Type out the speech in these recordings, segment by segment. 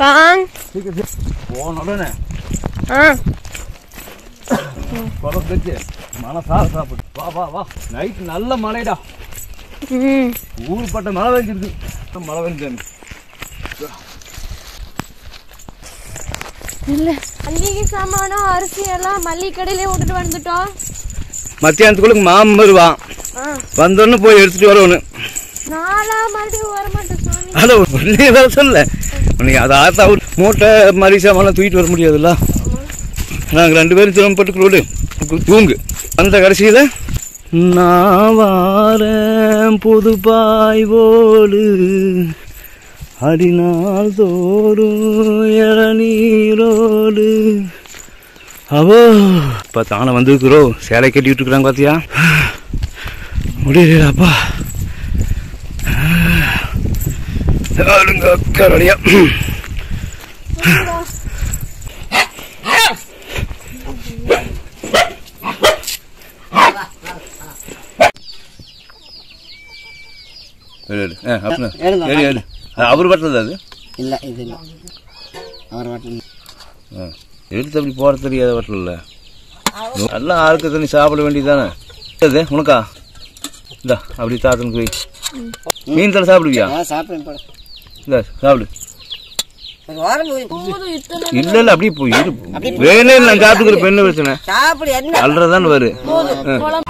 பாங் போன உடனே ஆ குழம்பு வச்சு மழை சாப்பிட சாப்பிடு வா வா வா நைட் நல்ல மழைடா ம் ஊருப்பட்ட மழை பெஞ்சிருக்கு மழை பெஞ்சு இல்ல மல்லிகை சாமானும் அரிசி எல்லாம் மல்லிகை கடையிலே விட்டுட்டு வந்துட்டோம் மத்தியானத்துக்குள்ள மாமன் வருவான் ஆ வந்தோடனே போய் எடுத்துட்டு வரணும் நாளா மறுபடியும் வர மாட்டேன் சுவாமி அதை உடனே வர சொல்ல உனக்கு அதை ஆத்தா விட்டு மூட்டை மரி சாமான்லாம் தூக்கிட்டு வர முடியாதுல்ல நாங்கள் ரெண்டு பேரும் சிரமப்பட்டுக்கிறோடு தூங்கு அந்த கடைசியில் நான் வாரேன் புது பாய்வோடு அடிநாள் தோறும் இளநீரோடு அவோ இப்போ தானே வந்திருக்கிறோம் சேலை கட்டி விட்டுருக்குறாங்க பார்த்தியா முடியலப்பா ஆளுங்க கரடியா அவர் பட்டது அது இல்லை இது இல்லை அவர் மட்டும் ஆ. எடுத்து அப்படி போட தெரியாத வட்டல நல்லா ஆளுக்கு தண்ணி சாப்பிட வேண்டியதானே அது உனக்கா இந்தா அப்படி தாத்தனுக்கு போய் மீன் தலை சாப்பிடுவியா நான் சாப்பிடுவேன் போல இந்த சாப்பிடு ஒரு வாரம் போய் போதும் இத்தனை இல்ல இல்ல அப்படியே போய் இரு வேணே நான் சாப்பிட்டுக்கிற பெண்ணு பிரச்சனை சாப்பிடு என்ன அல்றதான் வரு குழம்பு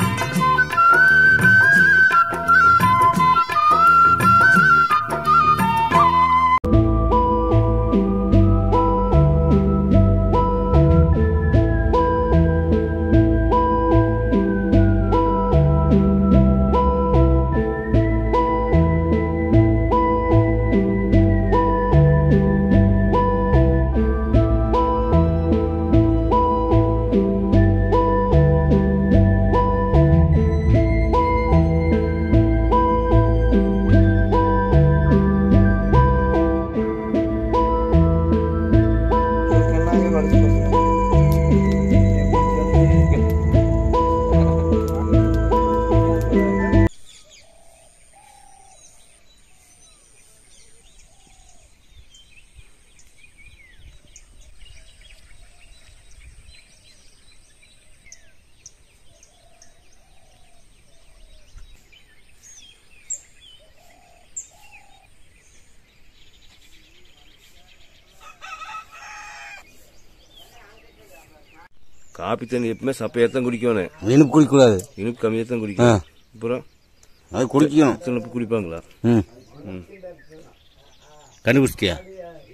காப்பி தண்ணி எப்பவுமே சப்பையாத்தான் குடிக்கணும் இனிப்பு குடிக்கூடாது இனிப்பு கம்மியாத்தான் குடிக்கணும் அப்புறம் அது குடிக்கணும் இத்தனை குடிப்பாங்களா ம் ம் கண்டுபிடிச்சிட்டியா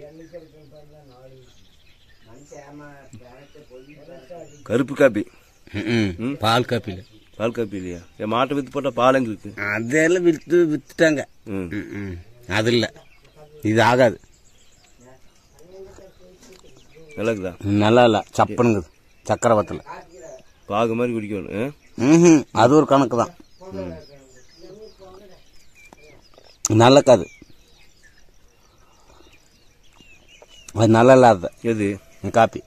கருப்பு காப்பி ம் பால் காப்பியில் பால் காப்பி இல்லையா என் மாட்டை வித்து போட்டா பால் எங்க இருக்கு அதெல்லாம் விற்று வித்துட்டாங்க ம் ம், ம் அது இல்லை இது ஆகாது நல்லா இருக்குதா நல்லா இல்லை சப்பனுங்குது சக்கரை வத்தல பாகு மாதிரி குடிக்கணும் ஆ? ம் அது ஒரு கணக்கு தான் நல்லக்காது அது நல்லா இல்லாத எது காப்பி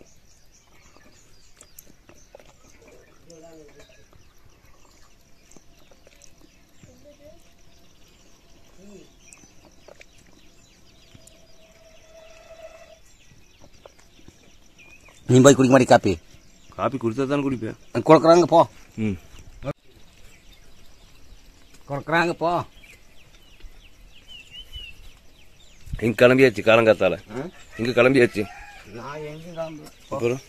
நீ போய் குடிக்க மாட்டி காப்பி காப்பி குடித்தா தானே குடிப்பேன் கொடுக்குறாங்க போ ம் கொடுக்குறாங்க போ இங்க கிளம்பியாச்சு காலங்காத்தால இங்க கிளம்பியாச்சு நான் எங்க கிளம்பல அப்புறம்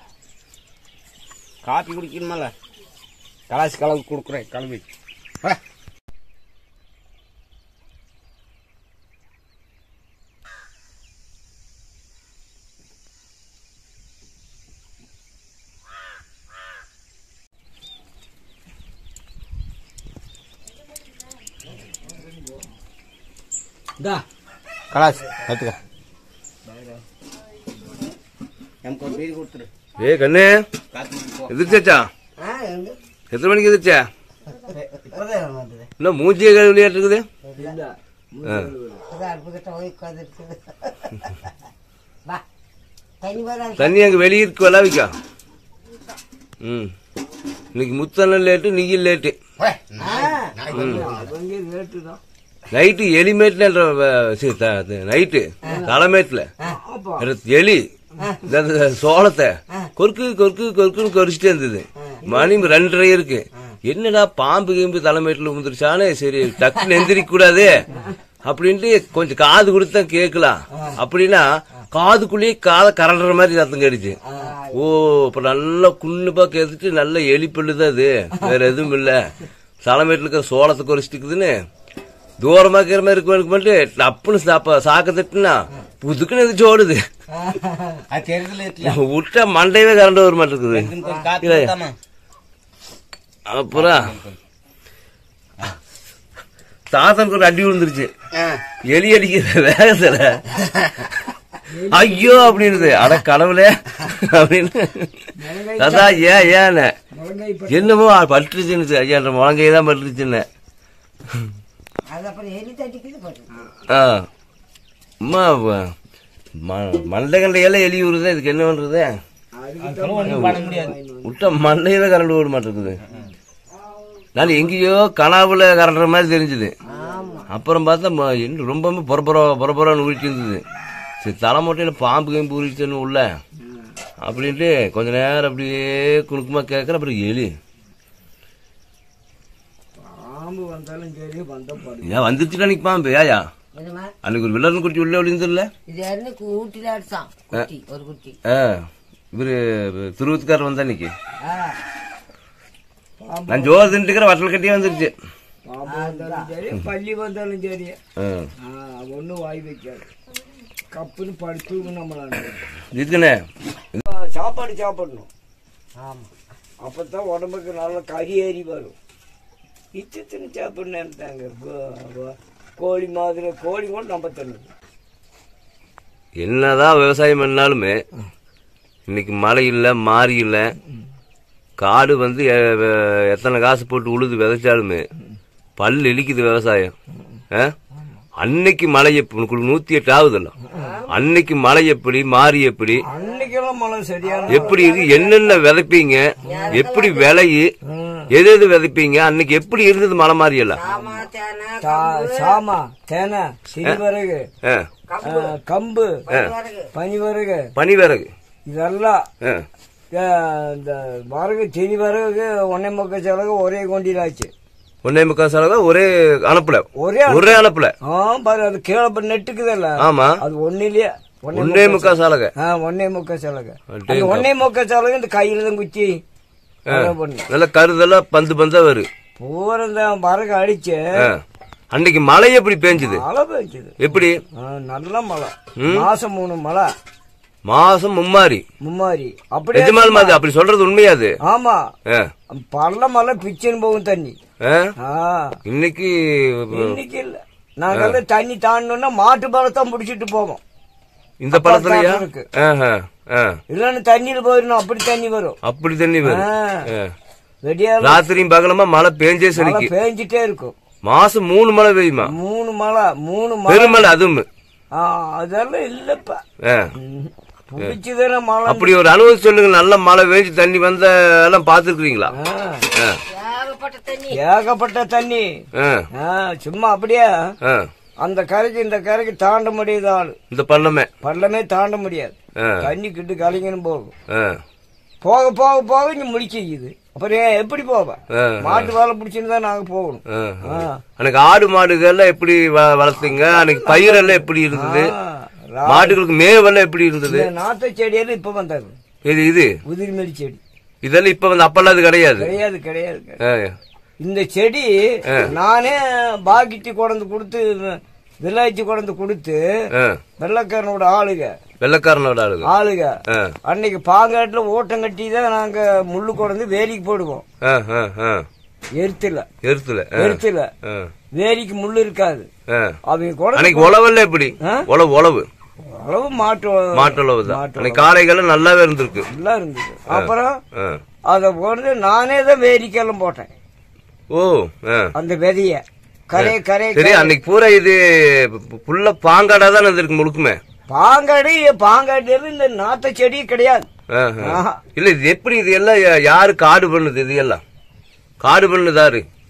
காப்பி குடிக்கணுமல்ல கலாசி கலவு கொடுக்குறேன் கிளம்பி வா. இந்தா கலாசி எடுத்துக்க எனக்கு ஒரு பீடி கொடுத்துரு ஏ கண்ணு காப்பி போ எதிர்ச்சாச்சா ஆ எங்க எத்தனை மணிக்கு எதிர்ச்சா இப்போதான் வந்தது இன்னும் மூஞ்சியே கழுவியாட்டு இருக்குது ஆ. அதான் அடுப்புக்கிட்ட போய் உட்காந்துருக்குது வா தண்ணி வராது தண்ணி அங்கே வெளியே இருக்கு விளாவிக்கா ம் இன்னைக்கு முத்தண்ணன் லேட்டு நீயும் லேட்டு நைட்டு எலிமேட்ல நைட்டு தலைமேட்ல எலி இந்த இந்த சோளத்தை கொருக்கு கொருக்கு கொருக்குன்னு கொறிச்சிட்டே இருந்தது மணி ரெண்டரை இருக்கு என்னடா பாம்பு கீம்பு தலைமேட்டில் விழுந்துருச்சானே சரி டக்குன்னு எந்திரிக்க கூடாது அப்படின்ட்டு கொஞ்சம் காது கொடுத்தா கேட்கலாம் அப்படின்னா காதுக்குள்ளேயே காதை கரண்டுற மாதிரி சத்தம் கேடுச்சு ஓ இப்ப நல்லா குன்னுப்பா கேட்டுட்டு நல்ல எலிப்பல்லுதான் அது வேற எதுவும் இல்ல தலைமேட்டில் இருக்கிற சோளத்தை குறிச்சிட்டுக்குதுன்னு தூரமா இருக்கிற மாதிரி இருக்கு மட்டும் டப்புன்னு சாப்ப சாக்க தட்டுனா புதுக்குன்னு எதிர்த்து ஓடுது அது தெரியுதுல இட்லி. விட்டா மண்டையவே கரண்ட் வர மாட்டேங்குது கொஞ்சம் காத்து இல்ல. ஊத்தாம. அப்புறம் தாத்தனுக்கு ஒரு அடி விழுந்துருச்சு ஆ. எலி அடிக்கிற வேகத்துல ஐயோ அப்படின்னுது அட கடவுளே அப்படின்னு தாத்தா ஏன் ஏன்னு என்னமோ பட்டுருச்சுன்னு ஐயா முழங்கையை தான் பட்டுருச்சுன்னு அது அப்புறம் எலி தட்டிக்குது போட்டு ஆ அம்மா வ- ம- மண்டை கண்டையெல்லாம் எலி விடுறது இதுக்கு என்ன பண்றது அதுக்கெல்லாம் ஒண்ணும் பண்ண முடியாது விட்டா மண்டையில கரண்ட் ஓட மாட்டேங்குது நான் எங்கேயோ கனாவுல கரண்டுற மாதிரி தெரிஞ்சுது அப்புறம் பார்த்தா ம- என்ன ரொம்பவே பொறப்புற பொறப்புறான்னு உழிச்சு இருந்தது சரி தலைமொட்டையில பாம்பு கம்பு உரிச்சுன்னு உள்ள அப்படின்ட்டு கொஞ்ச நேரம் அப்படியே குணுக்குமா கேட்கற அப்புறம் எலி பாம்பு வந்தாலும் சரி வந்த பாடு ஏன் வந்துச்சுடா அன்னைக்கு பாம்பு ஏயா என்னம்மா அன்னைக்கு ஒரு வில்லன் குட்டி உள்ள விழுந்துடல இது யாருன்னு கூட்டில அடிச்சான் குட்டி ஒரு குட்டி ஆ இவரு திருவத்துக்காரர் வந்தா இன்னைக்கு ஆ, நான் ஜோர் தின்ட்டுக்கிற வட்டல் கட்டியே வந்துருச்சு பாம்பு வந்தாலும் சரி பள்ளி வந்தாலும் சரி ஆ. ஒன்றும் வாய் வைக்காது கப்புன்னு படுத்து நம்மளால இதுக்குண்ணே சாப்பாடு சாப்பிடணும் ஆமா அப்பதான் உடம்புக்கு நல்ல கறி ஏறி வரும் இத்தனை சாப்பிட நினைத்தாங்க கோழி மாதிரி கோழி கூட நம்ம தண்ணுது என்னதான் விவசாயம் பண்ணாலுமே இன்னைக்கு மழை இல்லை மாறி இல்லை காடு வந்து எ- வெ- எத்தனை காசு போட்டு உழுது விதைச்சாலுமே பல் இழிக்குது விவசாயம் ஆ? அன்னைக்கு மழை எப்படி உனக்கு நூத்தி எட்டு ஆகுதுல்ல அன்னைக்கு மழை எப்படி மாறி எப்படி அன்னைக்கெல்லாம் மழை சரியான எப்படி இது என்னென்ன விதைப்பீங்க எப்படி விளையு எது எது விதைப்பீங்க அன்னைக்கு எப்படி இருந்தது மழை மாதிரி எல்லாம் ஆமா தேனை சா- சாமா தேனை சிறுவரகு ஆ, ஆ, கம்பு வரகு பனிவரகு பனி விறகு இதெல்லாம் ஆ, ஆ, இந்த வரகு செடி வரகு ஒன்னே முக்க செலவு ஒரே கொண்டிலாச்சு ஒன்னே முக்கால் செலவு ஒரே அனுப்புல ஒரே ஒரே அனுப்புல ஆ பாரு அது கீழே போய் நெட்டுக்குதல்ல ஆமா அது ஒன்னிலேயே ஒன்னே முக்கால் சாலக ஆ ஒன்னே முக்க செலவு அடேங்கப்பா. அந்த ஒன்னே முக்க செலவு இந்த கையில தான் குச்சி அதான் பண்ணு நல்ல கருதெல்லாம் பந்து பந்தா வரு பூரா இந்த வரகு அடிச்சு ஆ. அன்னைக்கு மழை எப்படி பேஞ்சுது மழை பெஞ்சது எப்படி நல்ல மழை மாசம் மூணு மழை மாசம் மும்மாரி மும்மாரி அப்படியே நிஜமால் மாதிரி அப்படி சொல்றது உண்மையாது ஆமா ஆ. பள்ள மழை பிச்சுன்னு போகும் தண்ணி ஆ? ஆ இன்னைக்கு இன்னைக்கு இல்ல நாங்கெல்லாம் தண்ணி தாண்டணும்னா மாட்டு பழத்தான் பிடிச்சிட்டு போவோம் இந்த பழத்துலயா அப்பா இருக்கு. ஆஹா, ஆ. இல்லன்னு தண்ணியில போயிடணும் அப்படி தண்ணி வரும் அப்படி தண்ணி வரும் ஆ. ஆ. வெடியா ராத்திரியும் பகலமா மழை பேஞ்சே மழை சலிக்கு பேஞ்சிட்டே இருக்கும் மாசம் மூணு மழை பெய்யுமா மூணு மழை மூணு மழை பெருமழை அதுவும் ஆ, அதெல்லாம் இல்லப்பா ஆ. பிடிச்சதானே மழை அப்படி ஒரு அனுபவம் சொல்லுங்க நல்ல மழை பெஞ்சு தண்ணி வந்த எல்லாம் பாத்துருக்கீங்களா ஆ, ஏகப்பட்ட தண்ணி ஏகப்பட்ட தண்ணி ஆ, சும்மா அப்படியே அந்த கரைக்கு இந்த கரைக்கு தாண்ட முடியாத ஆளு இந்த பள்ளமே பள்ளமே தாண்ட முடியாது ஆ. தண்ணி கிட்டு கலைங்கன்னு போகும் ஆ. போக போக போக இங்க முடிச்சிக்குது அப்புறம் ஏன் எப்படி போவேன் ஆ. மாட்டு வேலை பிடிச்சின்னு தான் நாங்க போகணும் ஆ. ஆ. அன்னைக்கு ஆடு மாடுகள்லாம் எப்படி வ- வளர்த்தீங்க அன்னைக்கு பயிரெல்லாம் எப்படி இருந்தது ஆ, ரா- மாடுகளுக்கு மேவெல்லாம் எப்படி இருந்தது இந்த நாட்டு செடியெல்லாம் இப்ப வந்தது இது இது உதிரிமல்லி செடி இதெல்லாம் இப்ப வந்து அப்பெல்லாம் அது கிடையாது கிடையாது கிடையாது கிடையாது. ஆ. இந்த செடி நானே பாக்கிட்டு கொண்டு கொடுத்து விளையாச்சு கொண்டு கொடுத்து ஆ. வெள்ளக்காரனோட ஆளுக வெள்ளக்காரனோட ஆளுங்க ஆளுக ஆ. அன்னைக்கு பாங்காட்டுல ஓட்டம் கட்டி தான் நாங்க முள்ளு கொண்டு வேலிக்கு போடுவோம் ஆ, ஆ, ஆ. எருத்துல எருத்துல ஆ. எருத்துல ஆ. வேலிக்கு முள்ளு இருக்காது ஆ. அவங்க கூட அன்னைக்கு உழவெல்லாம் எப்படி ஆ? உழவு உழவு அளவு மாட்டு மாட்டு உழவு தான் மாட்டு அன்னைக்கு காளைகள் நல்லாவே இருந்திருக்கு நல்லா இருந்தது அப்புறம் ஆ. அத போட்டு நானே தான் வேலிக்கெல்லாம் போட்டேன் ஓ ஆ. அந்த விதைய கரை கரை சரி அன்னைக்கு பூரா இது புள்ள பாங்காடா தான் இருந்திருக்கு முழுக்குமே பாங்காடு பாங்காடு இந்த நாட்டு செடி கிடையாது ஆ, ஆ. ஆஹா. இல்ல இது எப்படி இது எல்லாம் யா- யாரு காடு பண்ணுது இது எல்லாம் காடு பண்ணுதாரு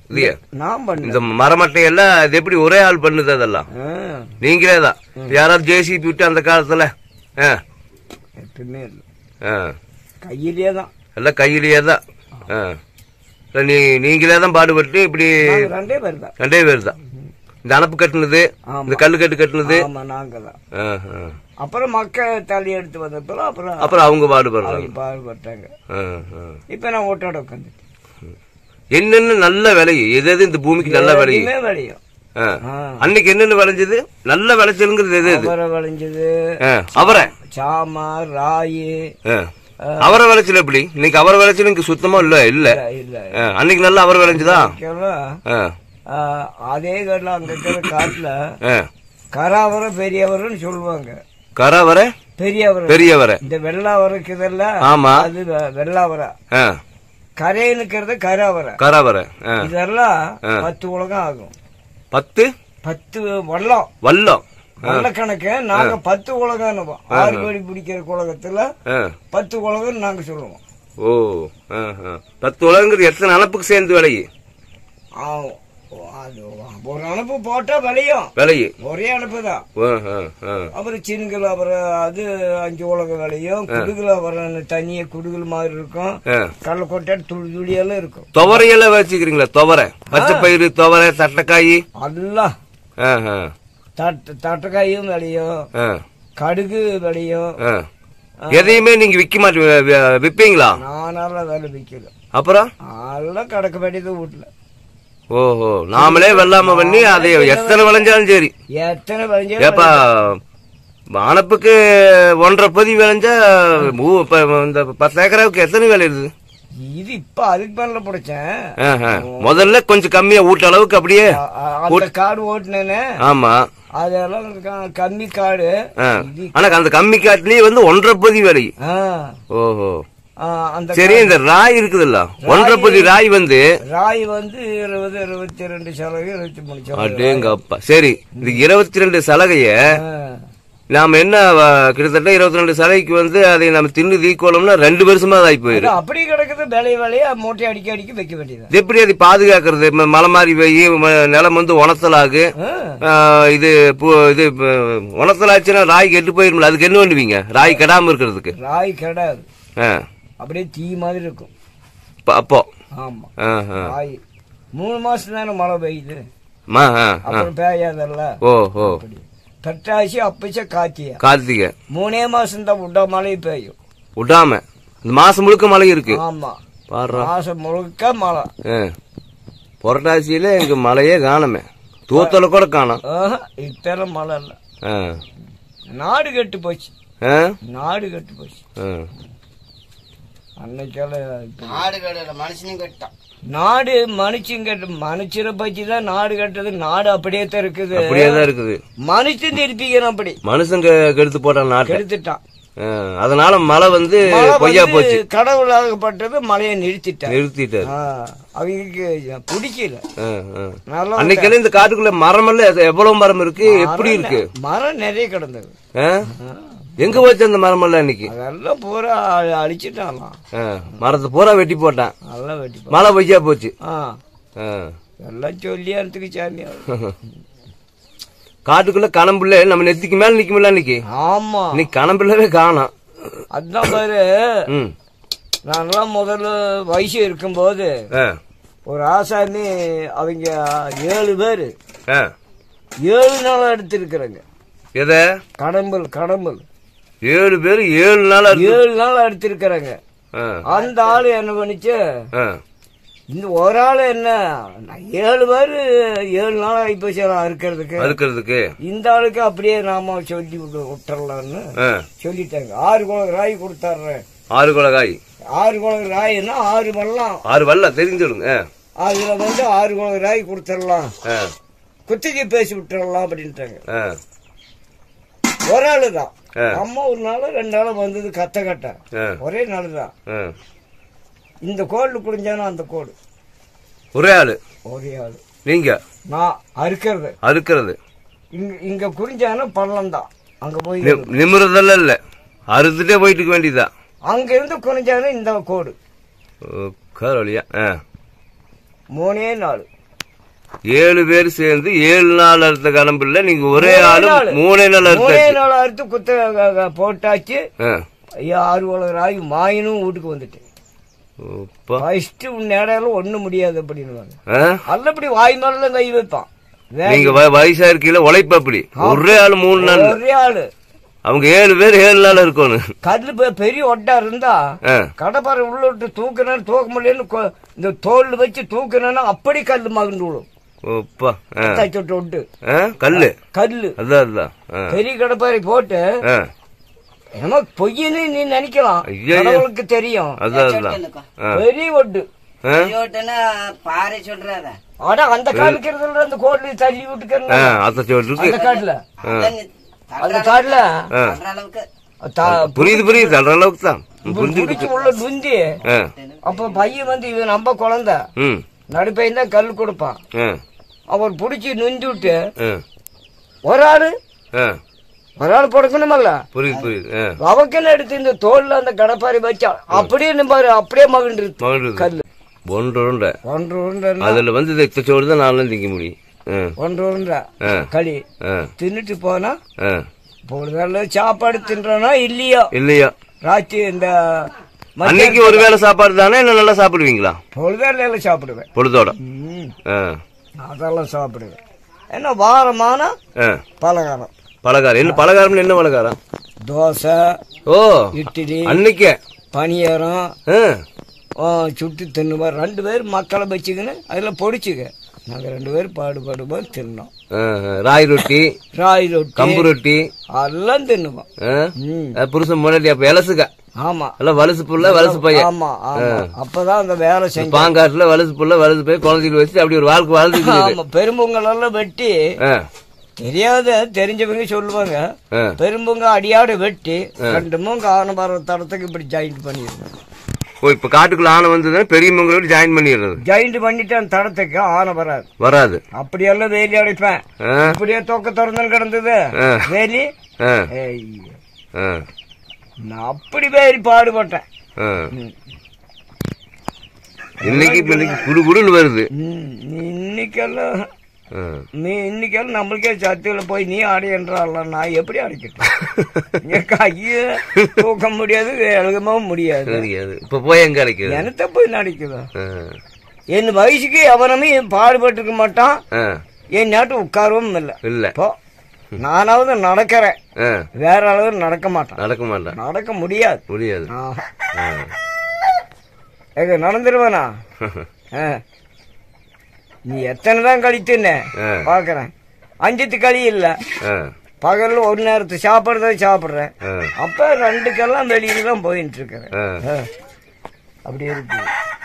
இல்லையா நான் பண்ணேன் இந்த மரமட்டையெல்லாம் இது எப்படி ஒரே ஆள் பண்ணுது அதெல்லாம் ஆ, நீங்களே தான் யாராவது ஜேசிபி விட்டு அந்த காலத்துல ஆ, எதுவுமே இல்லை ஆ. கையிலேயே தான் எல்லாம் கையிலேயே தான் ஆ. இல்ல, நீ நீங்களே தான் பாடுபட்டு இப்படி நாங்க ரெண்டே பேர் தான் ரெண்டே பேர் தான் இந்த அணப்பு கட்டுனது ஆமா. இந்த கல்லு கட்டு கட்டுனது ஆமா நாங்க தான் ஆ, ஆ. அப்புறம் மக்கள் தள்ளி எடுத்து வந்தப்பறம் அப்புறம் அப்புறம் அவங்க பாடுபடுறாங்க அவங்க பாடுபட்டாங்க ஆ, ஆ. இப்ப நான் ஓட்டோட உட்காந்துட்டேன் என்னென்ன நல்ல விளையும் எது எது இந்த பூமிக்கு நல்ல விளையும் எதுவுமே விளையும் ஆ. ஆ. அன்னைக்கு என்னென்ன விளைஞ்சது நல்ல விளைச்சலுங்கிறது எது எது அவரை விளைஞ்சது ஆ, அவரை சாமா ராயி ஆ. அவரை விளைச்சல் எப்படி இன்னைக்கு அவரை விளைச்சல் இங்க சுத்தமா இல்ல இல்ல இல்ல ஆ, அன்னைக்கு நல்லா அவரை விளைஞ்சுதா இதுக்கெல்லாம், ஆ, ஆ, அதே காட்டில் அங்க இருக்கிற காட்டுல ஆ. கராவரம் பெரியவரம்னு சொல்லுவாங்க கரவரை பெரியவரம் பெரியவரை இந்த வெள்ளாவரம் இருக்குதல்ல ஆமா. அது வெ- வெள்ளாவரம் ஆ, கரைன்னு இருக்கிறது கராவரம் கரவரை ஆ. இதெல்லாம் ஆ. பத்து உலகம் ஆகும் பத்து பத்து வல்லம் வல்லம் வல்லக்கணக்கு நாங்க பத்து உலகம் ஆறு கோடி பிடிக்கிற உலகத்துல ஆ. பத்து உலகம் நாங்க சொல்லுவோம் ஓ ஆ, ஆ. பத்து உலகங்கிறது எத்தனை அணப்புக்கு சேர்ந்து விளையு ஆ, அது ஒரு அனுப்பு போட்டா விளையும் விளையு ஒரே அனுப்பு தான் ஆ, ஆ, ஆ. அப்புறம் சின்னுகள் அப்புறம் அது அஞ்சு உலகம் விளையும் குடுகுல அப்புறம் தனியா குடுகுல் மாதிரி இருக்கும் ஆ. கடலை கொட்டை துளி துளியெல்லாம் இருக்கும் துவரையெல்லாம் வச்சுக்கிறீங்களா துவரை பச்சை பயிறு துவரை தட்டைக்காய் எல்லாம் ஆ, ஆ, தட்டு தட்டைக்காயும் விளையும் ஆ, கடுகு விளையும் ஆ. எதையுமே நீங்க விக்க மாட்டீங்க விப்பீங்களா நானெல்லாம் வேலை விற்கல அப்புறம் எல்லாம் கிடக்க வேண்டியது வீட்டுல ஓஹோ நாமளே வெள்ளாம பண்ணி அதை எத்தனை விளைஞ்சாலும் சரி எத்தனை விளைஞ்சாலும் ஏப்பா அணப்புக்கு ஒன்றரை பொதி விளைஞ்சா ஊ- இப்ப இந்த பத்து ஏக்கராவுக்கு எத்தனை விளையுது இது இப்ப அதுக்கு மேல பிடிச்சேன் ஆஹா. முதல்ல கொஞ்சம் கம்மியா ஊட்ட அளவுக்கு அப்படியே அ- அ- அந்த காடு ஓட்டுனேன்னு ஆமா அதெல்லாம் க- கம்மி காடு ஆ. இது ஆனா அந்த கம்மி காட்டுலயே வந்து ஒன்றரை பொதி விளையும் ஆ, ஓஹோ ஆ, அந்த சரி இந்த ராய் இருக்குதுல்ல ஒன்றரை பொதி ராய் வந்து ராய் வந்து இருபது இருபத்தி ரெண்டு சலவை இருபத்தி மூணு சலவை அடேங்க அப்பா சரி இந்த இருபத்தி ரெண்டு சலகைய ஆ. நாம என்ன வ- கிட்டத்தட்ட இருபத்தி ரெண்டு சலகைக்கு வந்து அதை நம்ம தின்னு தீக்கோளம்னா ரெண்டு வருஷமா அது ஆகி போயிரு அது அப்படி கிடக்குது வேலைய வேலையா மூட்டை அடிக்க அடிக்க வைக்க வேண்டியது இது எப்படி அதை பாதுகாக்கிறது ம- மலை மாறி போய் ம- நிலம் வந்து உணத்தலாகு ஆ, இது பு- இது ப- உணத்தலாச்சுன்னா ராய் கெட்டு போயிருமில்ல அதுக்கு என்ன பண்ணுவீங்க ராய் கெடாம இருக்கிறதுக்கு ராய் கிடையாது ஆ, அப்படியே தீ மாதிரி இருக்கும் அப்ப- அப்போ ஆமா ஆ, ஆ. ராய் மூணு மாசம் தானே மழை பெய்யுது மா, ஆ, ஆ. அப்புறம் பெய்யாதல்ல ஓ ஓ அப்படி பட்டாசி அப்பச்ச காத்தியா கார்த்திகை மூணே மாசம் தான் விட்டா மழை பெய்யும் விடாம இந்த மாசம் முழுக்க மழை இருக்கு ஆமா பாடுறா மாசம் முழுக்க மழை புரட்டாசியில எங்க மழையே காணுமே தூத்தல கூட காணோம் ஆஹா, இத்தனை மழை இல்ல ஆ. நாடு கெட்டு போச்சு ஆ? நாடு கெட்டு போச்சு ஆ. அன்னைக்கெல்லாம் இப்ப- நாடு கடையில மனுஷனும் கட்டான் நாடு மனுஷன் கட்டு மனுஷரை பத்தி தான் நாடு கட்டுறது நாடு அப்படியே தான் இருக்குது அப்படியே தான் இருக்குது மனுஷன் திருப்பிக்கணும் அப்படி மனுஷங்க கெடுத்து போட்டான் நாட்டை கெடுத்துட்டான் ஆ, அதனால மழை வந்து மழை பொய்யா வந்து போச்சு கடவுளாகப்பட்டது மழையை நிறுத்திட்டான் நிறுத்திட்டாரு ஆ, அவங்களுக்கு பிடிக்கல ஆ, ஆ. நல்லா அன்னைக்கு இந்த காட்டுக்குள்ள மரமெல்லாம் எது- எவ்வளவு மரம் இருக்கு எப்படி இருக்கு மரம் நிறைய கிடந்தது ஆ? எங்க போச்சு அந்த மரமெல்லாம் இன்னைக்கு அதெல்லாம் பூரா அ- அழிச்சிட்டாங்களாம் ஆ, மரத்தை பூரா வெட்டி போட்டான் நல்லா வெட்டி போ- மழை பொய்யா போச்சு ஆ ஆ. எல்லாம் சொல்லி அனுத்துக்கு சாமி ஆகுது. காட்டுக்குள்ள கணம்புள்ள நம்ம நெத்திக்கு மேல நிக்குமில்ல இன்னைக்கு ஆமா இன்னைக்கு கணம்புள்ளவே காணோம் அதான் பாரு ம் நான்லாம் முதல்ல வயசு இருக்கும்போது ஆ. ஒரு ஆசாமி அவங்க ஏழு பேர் ஆ. ஏழு நாள் எடுத்திருக்கிறாங்க எத கடம்பல் கடம்பல் ஏழு பேர் ஏழு நாள் இருக்கு. ஏழு நாள் எடுத்திருக்கிறாங்க ஆ. அந்த ஆளு என்ன பண்ணிச்சு ஆ. இந்த ஒரு ஆள் என்ன நான் ஏழு பேர் ஏழு நாள் ஆகிப்போச்சு இருக்கிறதுக்கு அறுக்கிறதுக்கு இந்த ஆளுக்கு அப்படியே நாம சொல்லி விட்டு விட்டுறலாம்னு ஆ. சொல்லிட்டாங்க ஆறு குளம் ராய் கொடுத்தாடுறேன் ஆறு குலகாய் ஆறு குளம் ராய்னா ஆறு வெள்ளம் ஆறு வல்ல தெரிஞ்சிடுங்க அதுல வந்து ஆறு குளம் ராய் கொடுத்துடலாம் ஆ. குத்திக்கு பேசி விட்டுறலாம் அப்படின்ட்டாங்க ஆ. ஒரு ஆளு தான் ஆ. அம்மா ஒரு நாள் ரெண்டு நாள் வந்தது கத்த கட்ட ஆ. ஒரே நாள் தான் ஆ. இந்த கோடு குடிஞ்சானா அந்த கோடு ஒரே ஆளு ஒரே ஆளு நீங்க நான் அறுக்கிறது அறுக்கிறது இங்க இங்க குறிஞ்சானா பள்ளம் தான் அங்க போய் நி- நிமிர்றதெல்லாம் இல்ல அறுத்துட்டே போயிட்டு இருக்க வேண்டியதுதான் அங்க இருந்து குறிஞ்சானா இந்த கோடு கரோலியா ஆ மூணே நாள் ஏழு பேர் சேர்ந்து ஏழு நாள் அறுத்த கடம்பில்ல நீங்க ஒரே மூணே ஆளு நாள். மூணே நாள் மூணே அறுத்தாச்சு நாள் அறுத்து குத்த க- க- போட்டாச்சு ஆ. ஐயா ஆறு உலக ஆகி மாயினும் வீட்டுக்கு வந்துட்டு அப்பா. ஃபர்ஸ்ட் உன் இடையில ஒண்ணும் முடியாது அப்படின்னு ஆ? அல்லபடி வாய் மேல கை வைப்பான் வே- நீங்க வ- வயசா இருக்கீங்களா உழைப்பு அப்படி ஒரே ஆளு மூணு நாள் ஒரே ஆளு அவங்க ஏழு பேர் ஏழு நாள் இருக்கணும் கல்லு பெ- பெரிய ஒட்டா இருந்தா ஆ. கடப்பாறை உள்ள விட்டு தூக்கினு தூக்க முடியலன்னு கொ- இந்த தோல் வச்சு தூக்கினா அப்படி கல்லு மகண்டு விடும் அப்பா ஆ. தச்சொட்டு விட்டு ஆ? கல்லு கல்லு அதான் அதான் ஆ. பெரிய கடப்பாறை போட்டு ஆ. என்னமோ பொய்ன்னு நீ நினைக்கலாம் ஐயையோ. கடவுளுக்கு தெரியும் அதான் அதான் ஆ. பெரிய ஒட்டு ஆ? ஐயோட்டனா பாறை சொல்றாரா ஆனா அந்த காலுக்கிறதுல அந்த கோட்ல தள்ளி ஆ, விட்டுக்கிறேன் அத்தை சொல்லிருக்கு அந்த காட்டுல ஆ. அந்த காட்டுல ஆ. அளவுக்கு த- புரியுது புரியுது சொல்ற அளவுக்கு தான் புடிச்சு புரிஞ்சுக்கிட்டு உள்ள நுந்தி ஆ. அப்ப பையன் வந்து இவன் நம்ம குழந்தை ம் நடுப்பையன் தான் கல் கொடுப்பான் ஆ. அவர் புடிச்சு நுந்தி விட்டு ஆ. ஒரு ஆளு ஆ. ஒரு ஆள் பொடுக்கணுமல்ல புரியுது புரியுது ஆ. அவக்குன்னு எடுத்து இந்த தோல்ல அந்த கடப்பாரி வச்சா அப்படியே நம்ம அப்படியே மகிழ்ந்து மகிழ்றது. கல்லு ஒன்று உருண்டை ஒன்று உருண்டை அதுல வந்து இந்த இத்த சோறு தான் நானும் திங்க முடியும் ஆ. ஒன்று உருண்டை ஆ. களி ஆ. தின்னுட்டு போனா ஆ. பொழுதால சாப்பாடு தின்றோனா இல்லையோ இல்லையா ராத்திரி இந்த அன்னைக்கு ஒரு வேளை சாப்பாடு தானே இல்ல நல்லா சாப்பிடுவீங்களா பொழுதால சாப்பிடுவேன் பொழுதோட ம், ஆ. அதெல்லாம் சாப்பிடுவேன் என்ன வாரமான ஆ. பலகாரம் பலகாரம் என்ன பலகாரம்னு என்ன பலகாரம் தோசை ஓ இட்லி அன்னைக்கே பனியாரம் ஆ. ஆ, சுட்டு தின்னுவோம் ரெண்டு பேர் மக்களை வச்சுக்கின்னு அதில் பொடிச்சுக்க நாங்கள் ரெண்டு பேரும் பாடுபாடுபோது தின்னோம் ஆ, ஆ. ராய் ரொட்டி ராய் ரொட்டி கம்பு ரொட்டி எல்லாம் தின்னுவோம் ஆ. ம் அது புருஷன் முன்னாடி அப்ப இலசுக்க ஆமா எல்லாம் வலசு புள்ள வலசு பையன் ஆமா ஆமா அப்பதான் அந்த வேலை செஞ்சோம் பாங்காட்டுல வலசு புள்ள வலசு பையன் குழந்தைகள் வச்சு அப்படி ஒரு வாழ்க்கை வாழ்ந்துட்டு ஆமா பெரும்பொங்கல் எல்லாம் வெட்டி ஆ. தெரியாத தெரிஞ்சவங்க சொல்லுவாங்க ஆ. பெரும்பொங்க அடியாடு வெட்டி ரெண்டு மூங்க ஆனபார தடத்துக்கு இப்படி ஜாயிண்ட் பண்ணிடுவேன் ஓ இப்ப காட்டுக்குள்ள ஆனை வந்ததுன்னா பெரிய மங்களோட ஜாயின் பண்ணிடுறது ஜாயிண்ட் பண்ணிட்டு அந்த தடத்துக்கு ஆனை வராது வராது அப்படியெல்லாம் வேலி அடைப்பேன் ஆ. இப்படியே தொக்க திறந்து கிடந்தது ஆ. வேலி ஆ. ஏய், ஆ. நான் அப்படி வேலி பாடுபட்டேன் ஆ. இன்னைக்கு இப்ப இன்னைக்கு குடு குடுன்னு வருது ம், நீ இன்னைக்கெல்லாம் ஆ. நீ இன்னைக்கெல்லாம் நம்மளுக்கே சத்தியில போய் நீ ஆடி என்றால நான் எப்படி அடிக்கட்டும் என் கைய தூக்க முடியாது எழுதவும் முடியாது தெரியாது இப்ப போய் எங்க கிடைக்குது எனத்த போய் நடிக்குதா ஆ. என் வயசுக்கு எவனுமே பாடுபட்டு இருக்க மாட்டான் ஆ. என் நாட்டு உட்காரவும் இல்லை இல்ல இப்போ நானாவது நடக்கிறேன் ஆ. வேற அளவு நடக்க மாட்டான் நடக்க மாட்டான் நடக்க முடியாது முடியாது ஆஹா. ஆ. எங்க நடந்துருவேனா ஆ. நீ எத்தனை தான் கழித்துன்னு ஆ. பாக்குறேன் அஞ்சத்து களி இல்ல ஆ. பகல்ல ஒரு நேரத்து சாப்பாடு தான் சாப்பிடுறேன் ஆ. அப்ப ரெண்டுக்கெல்லாம் வெளியில தான் போயிட்டு இருக்கிறேன் ஆ. ஆ. அப்படி இருக்கு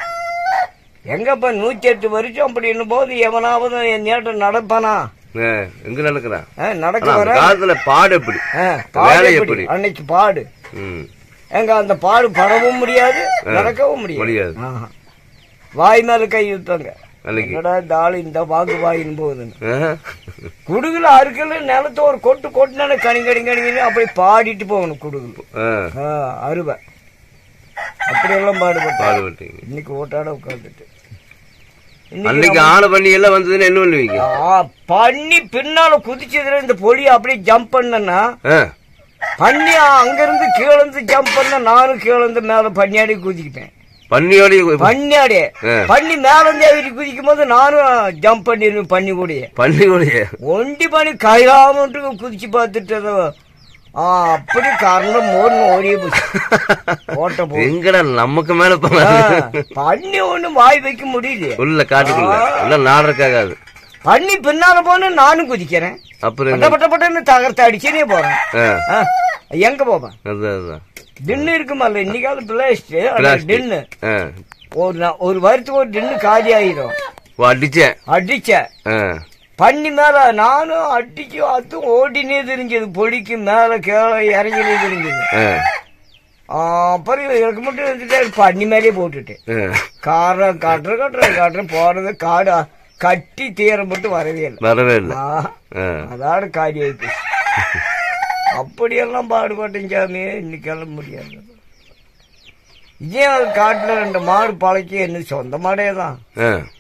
எங்கப்ப நூத்தி எட்டு வருஷம் அப்படின்னு போது எவனாவது என் நேட்டம் நடப்பானா ஆ. எங்க நடக்கிறான் ஆ, நடக்க ஆனா, வர அந்த காலத்துல பாடு எப்படி ஆ, பாடு வேலை எப்படி? எப்படி? அன்னைக்கு பாடு ம். எங்க அந்த பாடு படவும் முடியாது நடக்கவும் முடியாது முடியாது. ஆஹா. வாய் மேல கை வைப்பாங்க அன்னைக்கு என்னடா இந்த ஆளு இந்த வாக்கு வாயின் போகுதுன்னு ஆஹா. குடுகுல அருகில நிலத்த ஒரு கொட்டு கொட்டுனால கனி கனி கனிங்கன்னு அப்படி பாடிட்டு போகணும் குடுகுல ஆ. ஆ, அருவை அப்படியெல்லாம் பாடுபட்டேன் பாடுபட்டீங்க இன்னைக்கு ஓட்டாட உட்காந்துட்டு அன்னைக்கு ஆனை பண்ணி எல்லாம் வந்ததுன்னு என்ன பண்ணுவீங்க பண்ணி பின்னால குதிச்சதுல இந்த பொலி அப்படியே ஜம்ப் பண்ணனா ஆ. பண்ணி அங்க இருந்து கீழ இருந்து ஜம்ப் பண்ண நானும் கீழ இருந்து மேல பன்னியாடி குதிக்கிட்டேன் பன்னியோட பன்னியாடி ஆ. பண்ணி மேல இருந்து ஏறி குதிக்கும் போது நானும் ஜம்ப் பண்ணிருவேன் பண்ணி கூடிய பன்னியோட ஒண்டி பண்ணி கையாமட்டு குதிச்சு பார்த்துட்டு அதை, ஆ, அப்படி காரணம் மோடு ஓடியே போச்சு ஓட்ட போ எங்கடா நமக்கு மேல ஆ, பண்ணி ஒண்ணும் வாய் வைக்க முடியலையே உள்ள காட்டுக்குள்ள எல்லாம் நாடறக்காகாது பண்ணி பின்னால போன நானும் குதிக்கிறேன் அப்புறம் பட்ட என்ன? பட்ட பட்டன்னு தகர்த்து அடிச்சேனே போறேன் ஆ. ஆ, எங்க போவேன் அதான் அதான் டின்னு இருக்குமல்ல இன்னைக்காவது பிளாஸ்ட் Plastic. டின்னு ஆ. ஒரு நா- ஒரு வாரத்துக்கு ஒரு டின்னு காலி ஆயிரும் ஓ, அடிச்சேன் அடிச்ச ஆ. பண்ணி மேல நானும் அடிச்சு அதுவும் ஓடினே தெரிஞ்சது பொடிக்கு மேல கீழே இறங்கினே தெரிஞ்சது ஆ. ஆ, அப்புறம் எனக்கு மட்டும் இருந்துட்டு பண்ணி மேலே போட்டுட்டேன் ஆ. கார காட்டுற காட்டுற காட்டுற போறது காடு கட்டி தீரம் போட்டு வரவே இல்லை வரவே இல்லை ஆ, ஆ. அதான காரியம் ஆயிப்போச்சு. அப்படியெல்லாம் பாடுபட்டேன் சாமியே இன்னைக்கு எல்லாம் முடியாது இதே அது காட்டுல ரெண்டு மாடு பழக்கி என்ன சொந்த மாடே தான் ஆ.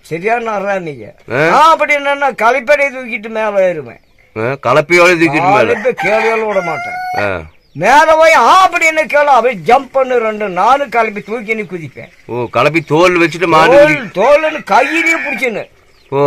சரியான அறாமீங்க ஆ. நான் அப்படி என்னன்னா கழிப்பறை தூக்கிட்டு மேல ஏறுவேன் ஆ, கலப்பையோட தூக்கிட்டு மேல கழிப்பை கேள்வியோட விட மாட்டேன் ஆ. மேல போய் ஆ அப்படின்னு கேளு அப்படியே ஜம்ப் பண்ணு ரெண்டு நானும் கலப்பி தூக்கி நீ குதிப்பேன் ஓ கலப்பி தோல் வச்சுட்டு மாடு தோல் பிடி- தோல்னு கையிலேயே பிடிச்சுன்னு ஓ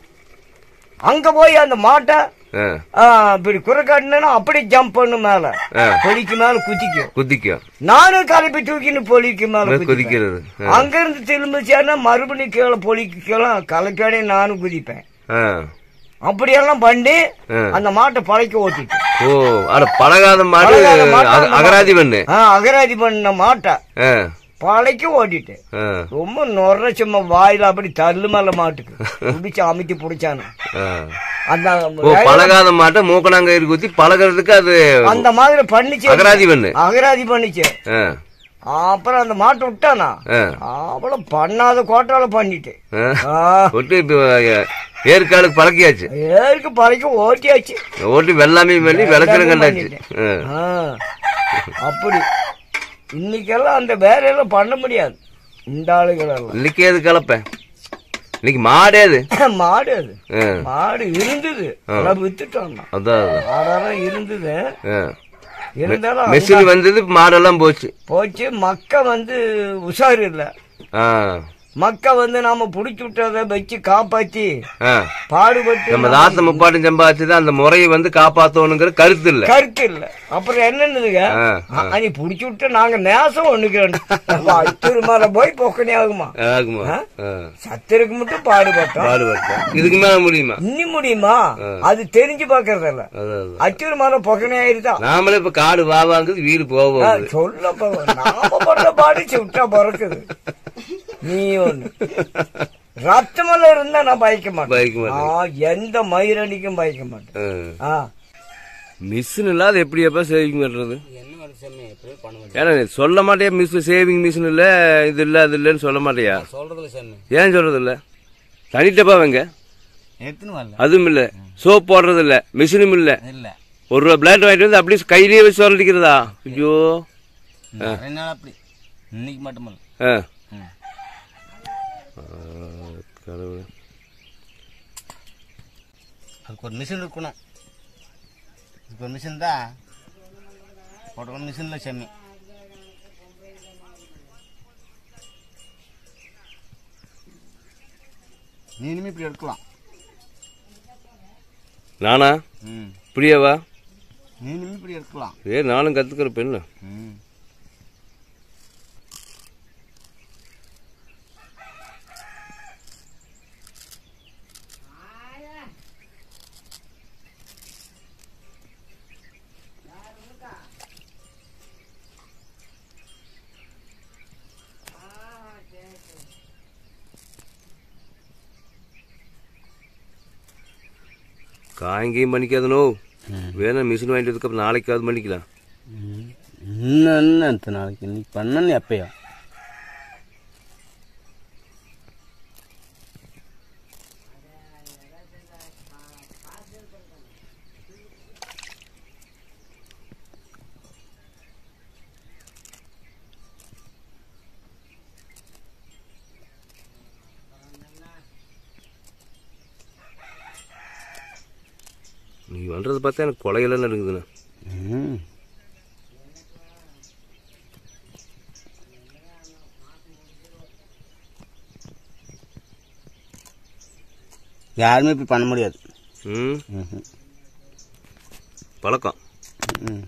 அங்க போய் அந்த மாட்டை ஆ, ஆ, இப்படி குறை காட்டினா அப்படி ஜம்ப் பண்ணு மேல ஆ. பொலிக்கு மேல குதிக்கும் குதிக்கும் நானும் கலப்பி தூக்கின்னு பொலிக்கு மேல குதிப்பேன். குதிக்கிறது ஆ. அங்க இருந்து திரும்பிச்சேன்னா மறுபடியும் கீழே பொலிக்கு கீழே கலப்பையோட நானும் குதிப்பேன் ஆ. அப்படியெல்லாம் பண்ணி ஆ. அந்த மாட்டை பழைக்க ஓட்டிட்டு ஓ அட பழகாத மாடு பழகாத மாட்டை அக- அந்த அகராதி பண்ணு ஆ, அகராதி பண்ண மாட்டை ஆ, பழைக்க ஓட்டிட்டு ஆ, ரொம்ப நொற சும்மா வாயில அப்படி தள்ளு மேல மாட்டுக்கு பிடிச்சு அமைத்து பிடிச்சானு ஆ. அந்த ஓ பழகாத மாட்டை மூக்கணாங்கயிறு குத்தி பழகிறதுக்கு அது அந்த மாதிரி பண்ணிச்சு அகராதி பண்ணு அகராதி பண்ணிச்சு ஆ, அப்புறம் அந்த மாட்டை விட்டானா ஆ, அவ்வளவு பண்ணாத கோட்டால பண்ணிட்டு ஆ. ஆ, ஒட்டு இப்ப அஹ், ஏற்காலுக்கு பழக்கியாச்சு ஏருக்கு பழைக்க ஓட்டியாச்சு ஓட்டு வெள்ளாமே பண்ணி விளக்குற கண்டாச்சு ஆ. ஆ, அப்படி இன்னைக்கெல்லாம் அந்த வேலையெல்லாம் பண்ண முடியாது இந்த ஆளுகளெல்லாம் இன்னைக்கு ஏது கலப்ப இன்னைக்கு மாடே அது மாடு அது ஆ, மாடு இருந்தது அதெல்லாம் வித்துட்டோம் அதான் அதான். மாடெல்லாம் இருந்தது ஆ. இருந்தாலும் மெஷின் வந்தது மாடெல்லாம் போச்சு போச்சு மக்க வந்து உஷாரு இல்ல ஆ மக்க வந்து நாம புடிச்சு விட்டதை வச்சு காப்பாத்தி ஆ. பாடுபட்டு நம்ம தாத்த முப்பாட்டம் சம்பாதிச்சுதான் அந்த முறையை வந்து காப்பாத்தணுங்கிற கருத்து இல்ல கருத்து இல்ல அப்புறம் என்னன்னுதுங்க ஆ, ஆ, நீ புடிச்சு விட்டு நாங்க நேசம் ஒண்ணுக்கு திருமலை போய் பொக்கனே ஆகுமா ஆகுமா ஆ. சத்திற்கு மட்டும் பாடுபட்டோம் பாடுபட்டேன் இதுக்கு மேல முடியுமா இன்னி முடியுமா அது தெரிஞ்சு பாக்குறதில்ல அதான், அதான். அச்சூர் மலை பொக்கனே ஆயிருதா நாமளே இப்ப காடு வாவாங்குது வீடு போவோம் ஆ, சொல்ல போறோம். நாம படுற பாடு சுட்டா பிறக்குது நீ ஒண்ணு ரத்தமெல்லாம் இருந்தா நான் பயக்க பயக்க மாட்டேன் மாட்டேன். நான் எந்த மயிரடிக்கும் பயக்க மாட்டேன் ஆ. மிஷின் இல்லாத எப்படி எப்ப சேவிங் பண்றது ஏன்னா நீ சொல்ல மாட்டியா மிஸ் சேவிங் மிஷின் இல்ல இது இல்ல அது இல்லன்னு சொல்ல மாட்டியா சொல்றதுல சாமி ஏன் சொல்றது இல்ல தனிட்டப்பா வைங்க எடுத்துன்னு வரல அதுவும் இல்ல சோப் போடுறது இல்ல மிஷினும் இல்ல இல்ல ஒரு ரூபா பிளேட் வாங்கிட்டு வந்து அப்படியே கையிலேயே வச்சு சொல்லிக்கிறதா ஐயோ நிறைய நாள் அப்படி இன்னைக்கு மட்டுமல்ல ஆ. ம். ஆ, கடவுளே. அதுக்கு ஒரு மிஷின் இருக்கணும் இதுக்கு ஒரு மிஷின் தான் போட்டோம் மிஷின்ல செம்மி நீ இனிமே இப்படி எடுக்கலாம் நானா ம் இப்படியாவா நீ இனிமே இப்படி எடுக்கலாம் ஏ நானும் கத்துக்கிற பெண்ணு ம் காயங்கையும் பண்ணிக்காதனோ வேணா மிஷின் வாங்கிட்டு அதுக்கப்புறம் நாளைக்காவது பண்ணிக்கலாம் இன்னும் என்ன இத்தனை நாளைக்கு இன்னைக்கு பண்ணணும் எப்பயோ நீ பண்றத பார்த்தா எனக்கு கொலையெல்லாம் நடக்குதுண்ணா ம் யாருமே இப்படி பண்ண முடியாது ம் ம்ஹும். பழக்கம் ம்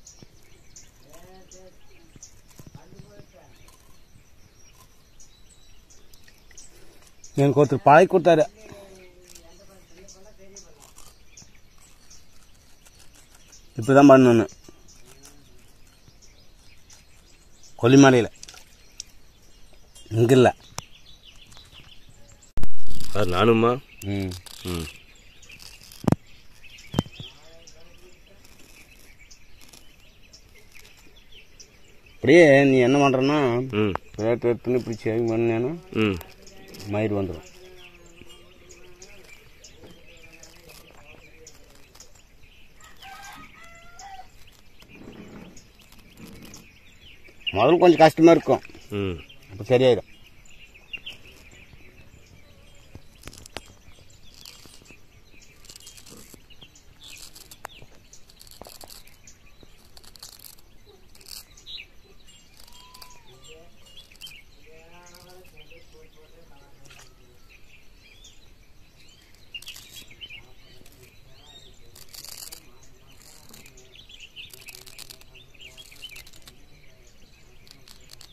எனக்கு ஒருத்தர் பழகி கொடுத்தாரு இப்படிதான் பண்ணணும் கொல்லிமலையில் இங்க இல்ல அது நானும்மா ம் ம் அப்படியே நீ என்ன பண்றன்னா ம் ரேட் எடுத்துன்னு இப்படி சேவிங் பண்ணேன்னா ம் மயிர் வந்துடும் முதல்ல கொஞ்சம் கஷ்டமா இருக்கும் ம் அப்போ சரியாயிடும்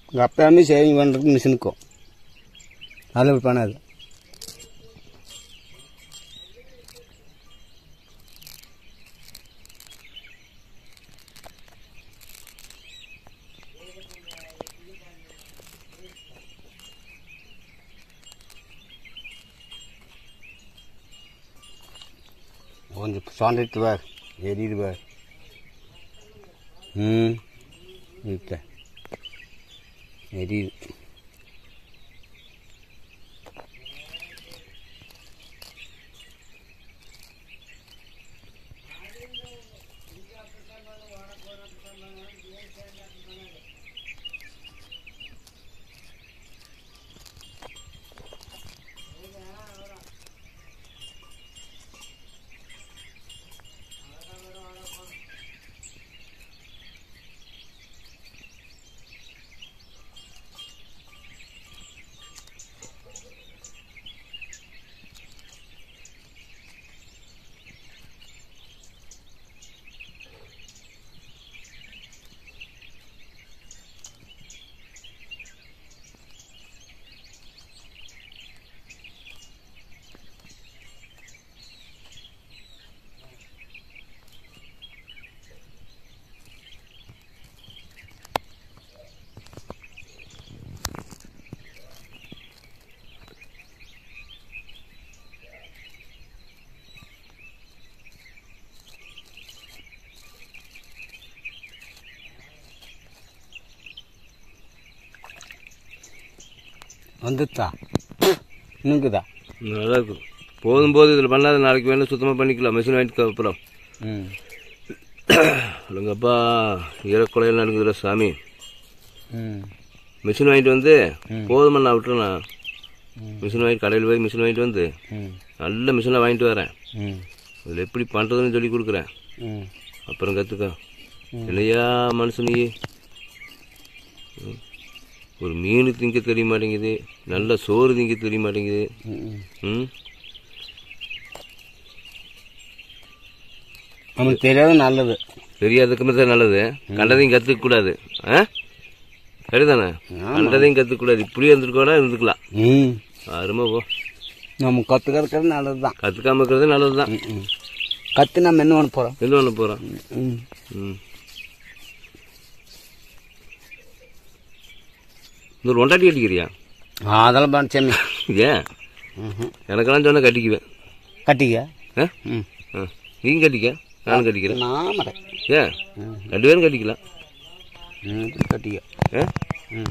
இங்கே அப்பயாமே சேவிங் பண்ணுறதுக்கு மிஷினுக்கும் அதில் இப்படி பண்ணாது கொஞ்சம் சாண்டிட்டு வேர் எரியுது வேர் ம் இருக்க எரியுது வந்துட்டா இன்னுங்குதா நல்லா இருக்கும் போதும் போது இதில் பண்ணாத நாளைக்கு வேணும் சுத்தமாக பண்ணிக்கலாம் மிஷின் வாங்கிட்டு அப்புறம் ம் எங்கப்பா ஈரக்குலையில் நடக்குதுல சாமி ம் மிஷின் வாங்கிட்டு வந்து போதுமா நான் விட்டுறேண்ணா மிஷின் வாங்கிட்டு கடையில் போய் மிஷின் வாங்கிட்டு வந்து ம் நல்ல மிஷினை வாங்கிட்டு வரேன் ம் அதில் எப்படி பண்ணுறதுன்னு சொல்லி கொடுக்குறேன் ம் அப்புறம் கற்றுக்க இல்லையா மனுஷனி ம். ஒரு மீன் திங்க தெரிய மாட்டேங்குது நல்ல சோறு திங்க தெரிய மாட்டேங்குது ம் ம் நமக்கு தெரியாத நல்லது தெரியாததுக்குமே தான் நல்லது கண்டதையும் கற்றுக்க கூடாது ஆ சரிதானே கண்டதையும் கற்றுக்க கூடாது இப்படியே இருந்துருக்கோட இருந்துக்கலாம் ம் அருமை போ நம்ம கற்றுக்கிறது நல்லது தான் கற்றுக்காம இருக்கிறது நல்லது தான் ம் கற்று நம்ம என்ன பண்ண போகிறோம் என்ன பண்ண போகிறோம் ம் ம் இந்த ஒரு ஒண்டாட்டி கட்டிக்கிறியா அதெல்லாம் பண்ண செம்மி ஏன் ம் எனக்கெல்லாம் சொன்னால் கட்டிக்குவேன் கட்டிக்க ஆ ம் ஆ நீயும் கட்டிக்க நானும் கட்டிக்கிறேன் நான் மறேன் ஏன் ரெண்டு பேரும் கட்டிக்கலாம் ம் கட்டிக்க ஆ ம்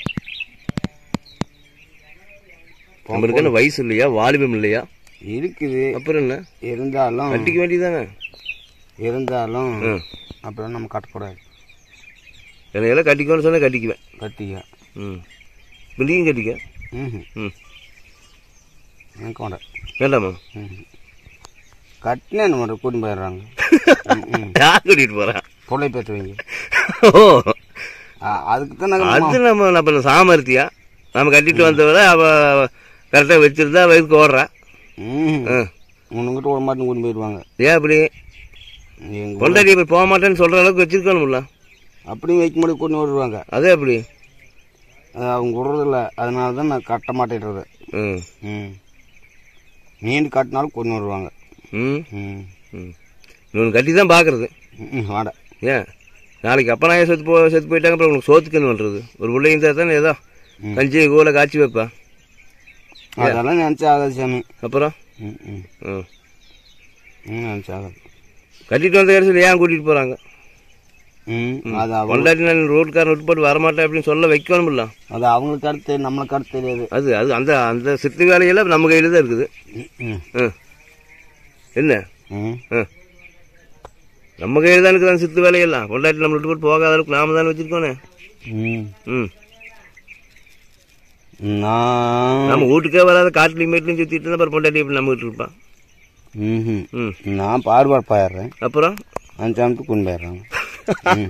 நம்மளுக்கு என்ன வயசு இல்லையா வாலிபம் இல்லையா இருக்குது அப்புறம் என்ன இருந்தாலும் கட்டிக்க வேண்டியதானே இருந்தாலும் ஆ அப்புறம் நம்ம கட்டக்கூடாது என்னையெல்லாம் கட்டிக்கோன்னு சொன்னால் கட்டிக்குவேன் கட்டிக்க ம் இப்போ நீயும் கட்டிக்க ம் ம் எனக்கு வேண்டாம் வேண்டாமா ம் கட்டினா என்ன பண்ணுற கூட்டின்னு போயிடுறாங்க ம் யார் கூட்டிகிட்டு போகிறேன் பொருளை பேத்து வைங்க ஓ ஆ, அதுக்கு தான் நாங்கள் அது நம்ம நம்ம சாமர்த்தியா நம்ம கட்டிட்டு வந்தவரை அவ கரெக்டாக வச்சிருந்தா வயதுக்கு ஓடுறா ம் ஆ. உன்னுங்கிட்ட விட மாட்டேன் கூட்டின்னு போயிடுவாங்க ஏன் அப்படி எங்கள் கொண்டாடி போய் போக மாட்டேன்னு சொல்கிற அளவுக்கு வச்சிருக்கணும்ல அப்படியும் வைக்க முடியும் கூட்டின்னு வருவாங்க அதே அப்படி அது அவங்க விடுறதில்ல அதனால தான் நான் கட்ட மாட்டேன்றது ம் ம் மீன் கட்டினாலும் கொண்டு வருவாங்க ம் ம் ம் இன்னொன்று கட்டி தான் பார்க்குறது ம் வாட ஏன் நாளைக்கு அப்பா நான் செத்து போ செத்து போயிட்டாங்க அப்புறம் உனக்கு சோத்துக்கு என்ன பண்ணுறது ஒரு பிள்ளை இருந்தால் தானே ஏதோ கஞ்சி கூல காய்ச்சி வைப்பா அதெல்லாம் நினச்சி ஆகாது சாமி அப்புறம் ம் ம் ம் ம் நினச்சி ஆகாது கட்டிட்டு வந்த கடைசியில் ஏன் கூட்டிகிட்டு போகிறாங்க ம் அது அவங்க கொண்டாடி நான் ரோட்காரன் விட்டு போட்டு வரமாட்டேன் அப்படின்னு சொல்ல வைக்கணும்ல அது அவங்களுக்கு அடுத்து நம்மளுக்கு அடுத்து தெரியாது அது அது அந்த அந்த சித்து வேலையெல்லாம் நம்ம கையில் தான் இருக்குது ம் ம் என்ன ம் ம் நம்ம கையில் தான் இருக்குது அந்த சித்து வேலையெல்லாம் கொண்டாட்டி நம்ம விட்டு போட்டு போகாத அளவுக்கு நாம தானே வச்சிருக்கோனே ம் ம் நான் நம்ம வீட்டுக்கே வராத காட்டுலையும் மேட்லையும் சுற்றிட்டு இருந்தா அப்புறம் பொண்டாட்டி எப்படி நம்ம வீட்டு இருப்பான் ம் ம் நான் பாடுபாடு போயிடுறேன் அப்புறம் அந்த சாமத்து கொண்டு போயிடுறாங்க ம்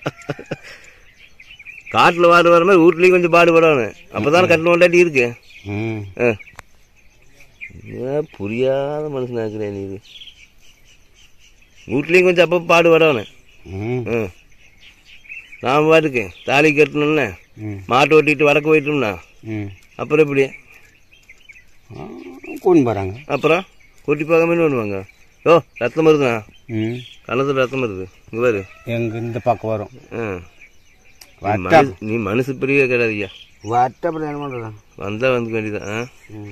காட்டில் வாடு வர மாதிரி வீட்லேயும் கொஞ்சம் பாடுபடணும் அப்போ தானே கட்டின கொண்டாட்டி இருக்கு ம் ஆ ஏன் புரியாத மனுஷனாக்குறேன் நீ இது வீட்லேயும் கொஞ்சம் அப்போ பாடுபடணும் ம் ம் நான் பாட்டுக்கு தாலி கட்டணும்னு ம் மாட்டை ஓட்டிட்டு வடக்கு போயிட்டோம்னா ம் அப்புறம் எப்படி கூட்டின்னு போகிறாங்க அப்புறம் கூட்டி பார்க்காம என்ன பண்ணுவாங்க ஓ ரத்தம் வருதுண்ணா ம் கணத்துல ரத்தம் வருது இங்கே பாரு எங்கள் இந்த பக்கம் வரும் ஆ நீ வட்டம் மனசு- நீ மனசு பெரிய கிடையாதுய்யா வட்டப்படி என்ன பண்ணுறதா வந்தா வந்துக்க வேண்டியதான் ஆ?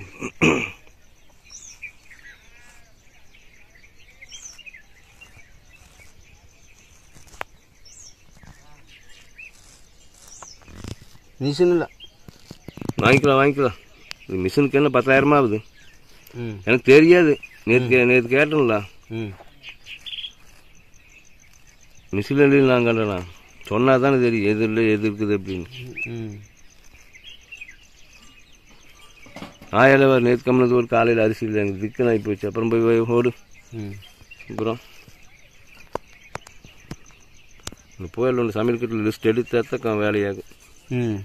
மிஷின் இல்லை வாங்கிக்கலாம் வாங்கிக்கலாம் இது மிஷினுக்கு என்ன பத்தாயிரமா ஆகுது ம் எனக்கு தெரியாது நேற்று நேற்று கேட்டேன்ல ம் மிஷினில் நான் கண்டேண்ணா சொன்னா தானே தெரியும் எது இல்லை எது இருக்குது அப்படின்னு ம் ஆயால வர நேற்று கம்மினது ஒரு காலையில் அரிசி இல்லை எனக்கு திக்கு ஆகி போச்சு அப்புறம் போய் போய் ஓடு ம் அப்புறம் இந்த புயல் ஒன்று சமையல் கட்டில் லிஸ்ட் எடுத்தா தான் வேலையாகும் ம்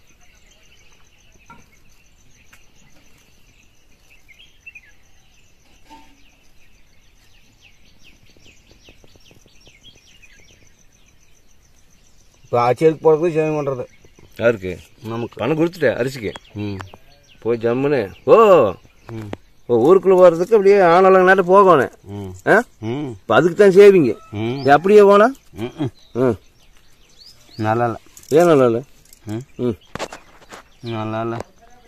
இப்போ ஆட்சியருக்கு போகிறது சேவை பண்ணுறது யாருக்கு நமக்கு பணம் கொடுத்துட்டேன் அரிசிக்கு ம் போய் ஜம்முன்னு ஓ ம் ஓ ஊருக்குள்ளே போகிறதுக்கு அப்படியே ஆனாலும் நாட்டு போகணும் ம் ஆ ம் இப்போ அதுக்கு தான் சேவிங்க ம் நீ அப்படியே போனா ம் ம் ம் நல்லா இல்லை ஏன் நல்லா இல்லை ம் ம் நல்லா இல்லை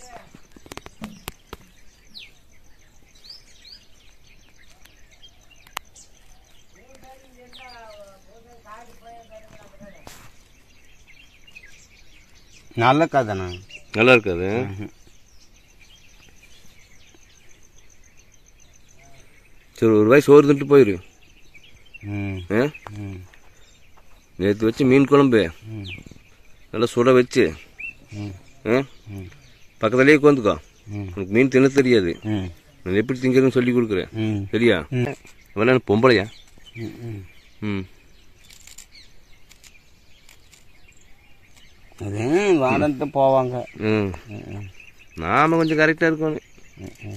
நல்ல கதைண்ணா நல்லா இருக்காது சரி ஒரு ரூபாய் சோறு திட்டு போயிரு ம் ஆ ம் நேற்று வச்சு மீன் குழம்பு ம் நல்லா சுட வச்சு ம் ஆ ம் பக்கத்துலேயே உட்காந்துக்கோ ம் உனக்கு மீன் தின்ன தெரியாது ம் நான் எப்படி திங்கிறதுன்னு சொல்லி கொடுக்குறேன் ம் சரியா ம் வேணா பொம்பளையா ம் ம் ம் அது வாடன்ட்டு போவாங்க ம் ம் ம் நாம கொஞ்சம் கரெக்டாக இருக்கணும் ம்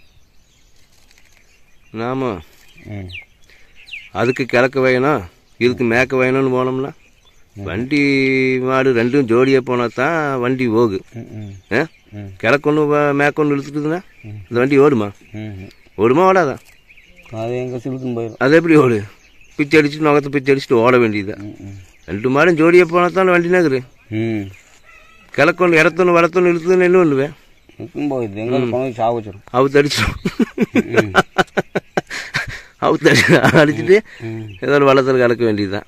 நாம ம் அதுக்கு கிழக்க வேணும் இதுக்கு மேக்க வேணும்னு போனோம்னா வண்டி மாடு ரெண்டும் ஜோடியாக போனால் தான் வண்டி போகு ம் ம் ஆ ம். கிழக்கொன்று மேற்கொண்டு இழுத்துட்டுதுன்னா இந்த வண்டி ஓடுமா ம் ஓடுமா ஓடாதா அது எங்கே சிலுத்துன்னு போயிடும் அது எப்படி ஓடு பிச்சை அடிச்சுட்டு நகத்தை பிச்சை அடிச்சுட்டு ஓட வேண்டியது ம் ம் ரெண்டு மாடும் ஜோடியாக போனால் தான் வண்டி நகரு ம் கிழக்கொன்று இடத்தொன்று வளர்த்தொன்று இழுத்துதுன்னு என்ன பண்ணுவேன் இழுத்துன்னு போயிடுது எங்கே போனது சாவு வச்சிடும் அவுத்து அடிச்சிடும் அவுத்து அடி அடிச்சுட்டு ம் ஏதோ வளர்த்துல கலக்க வேண்டியதுதான்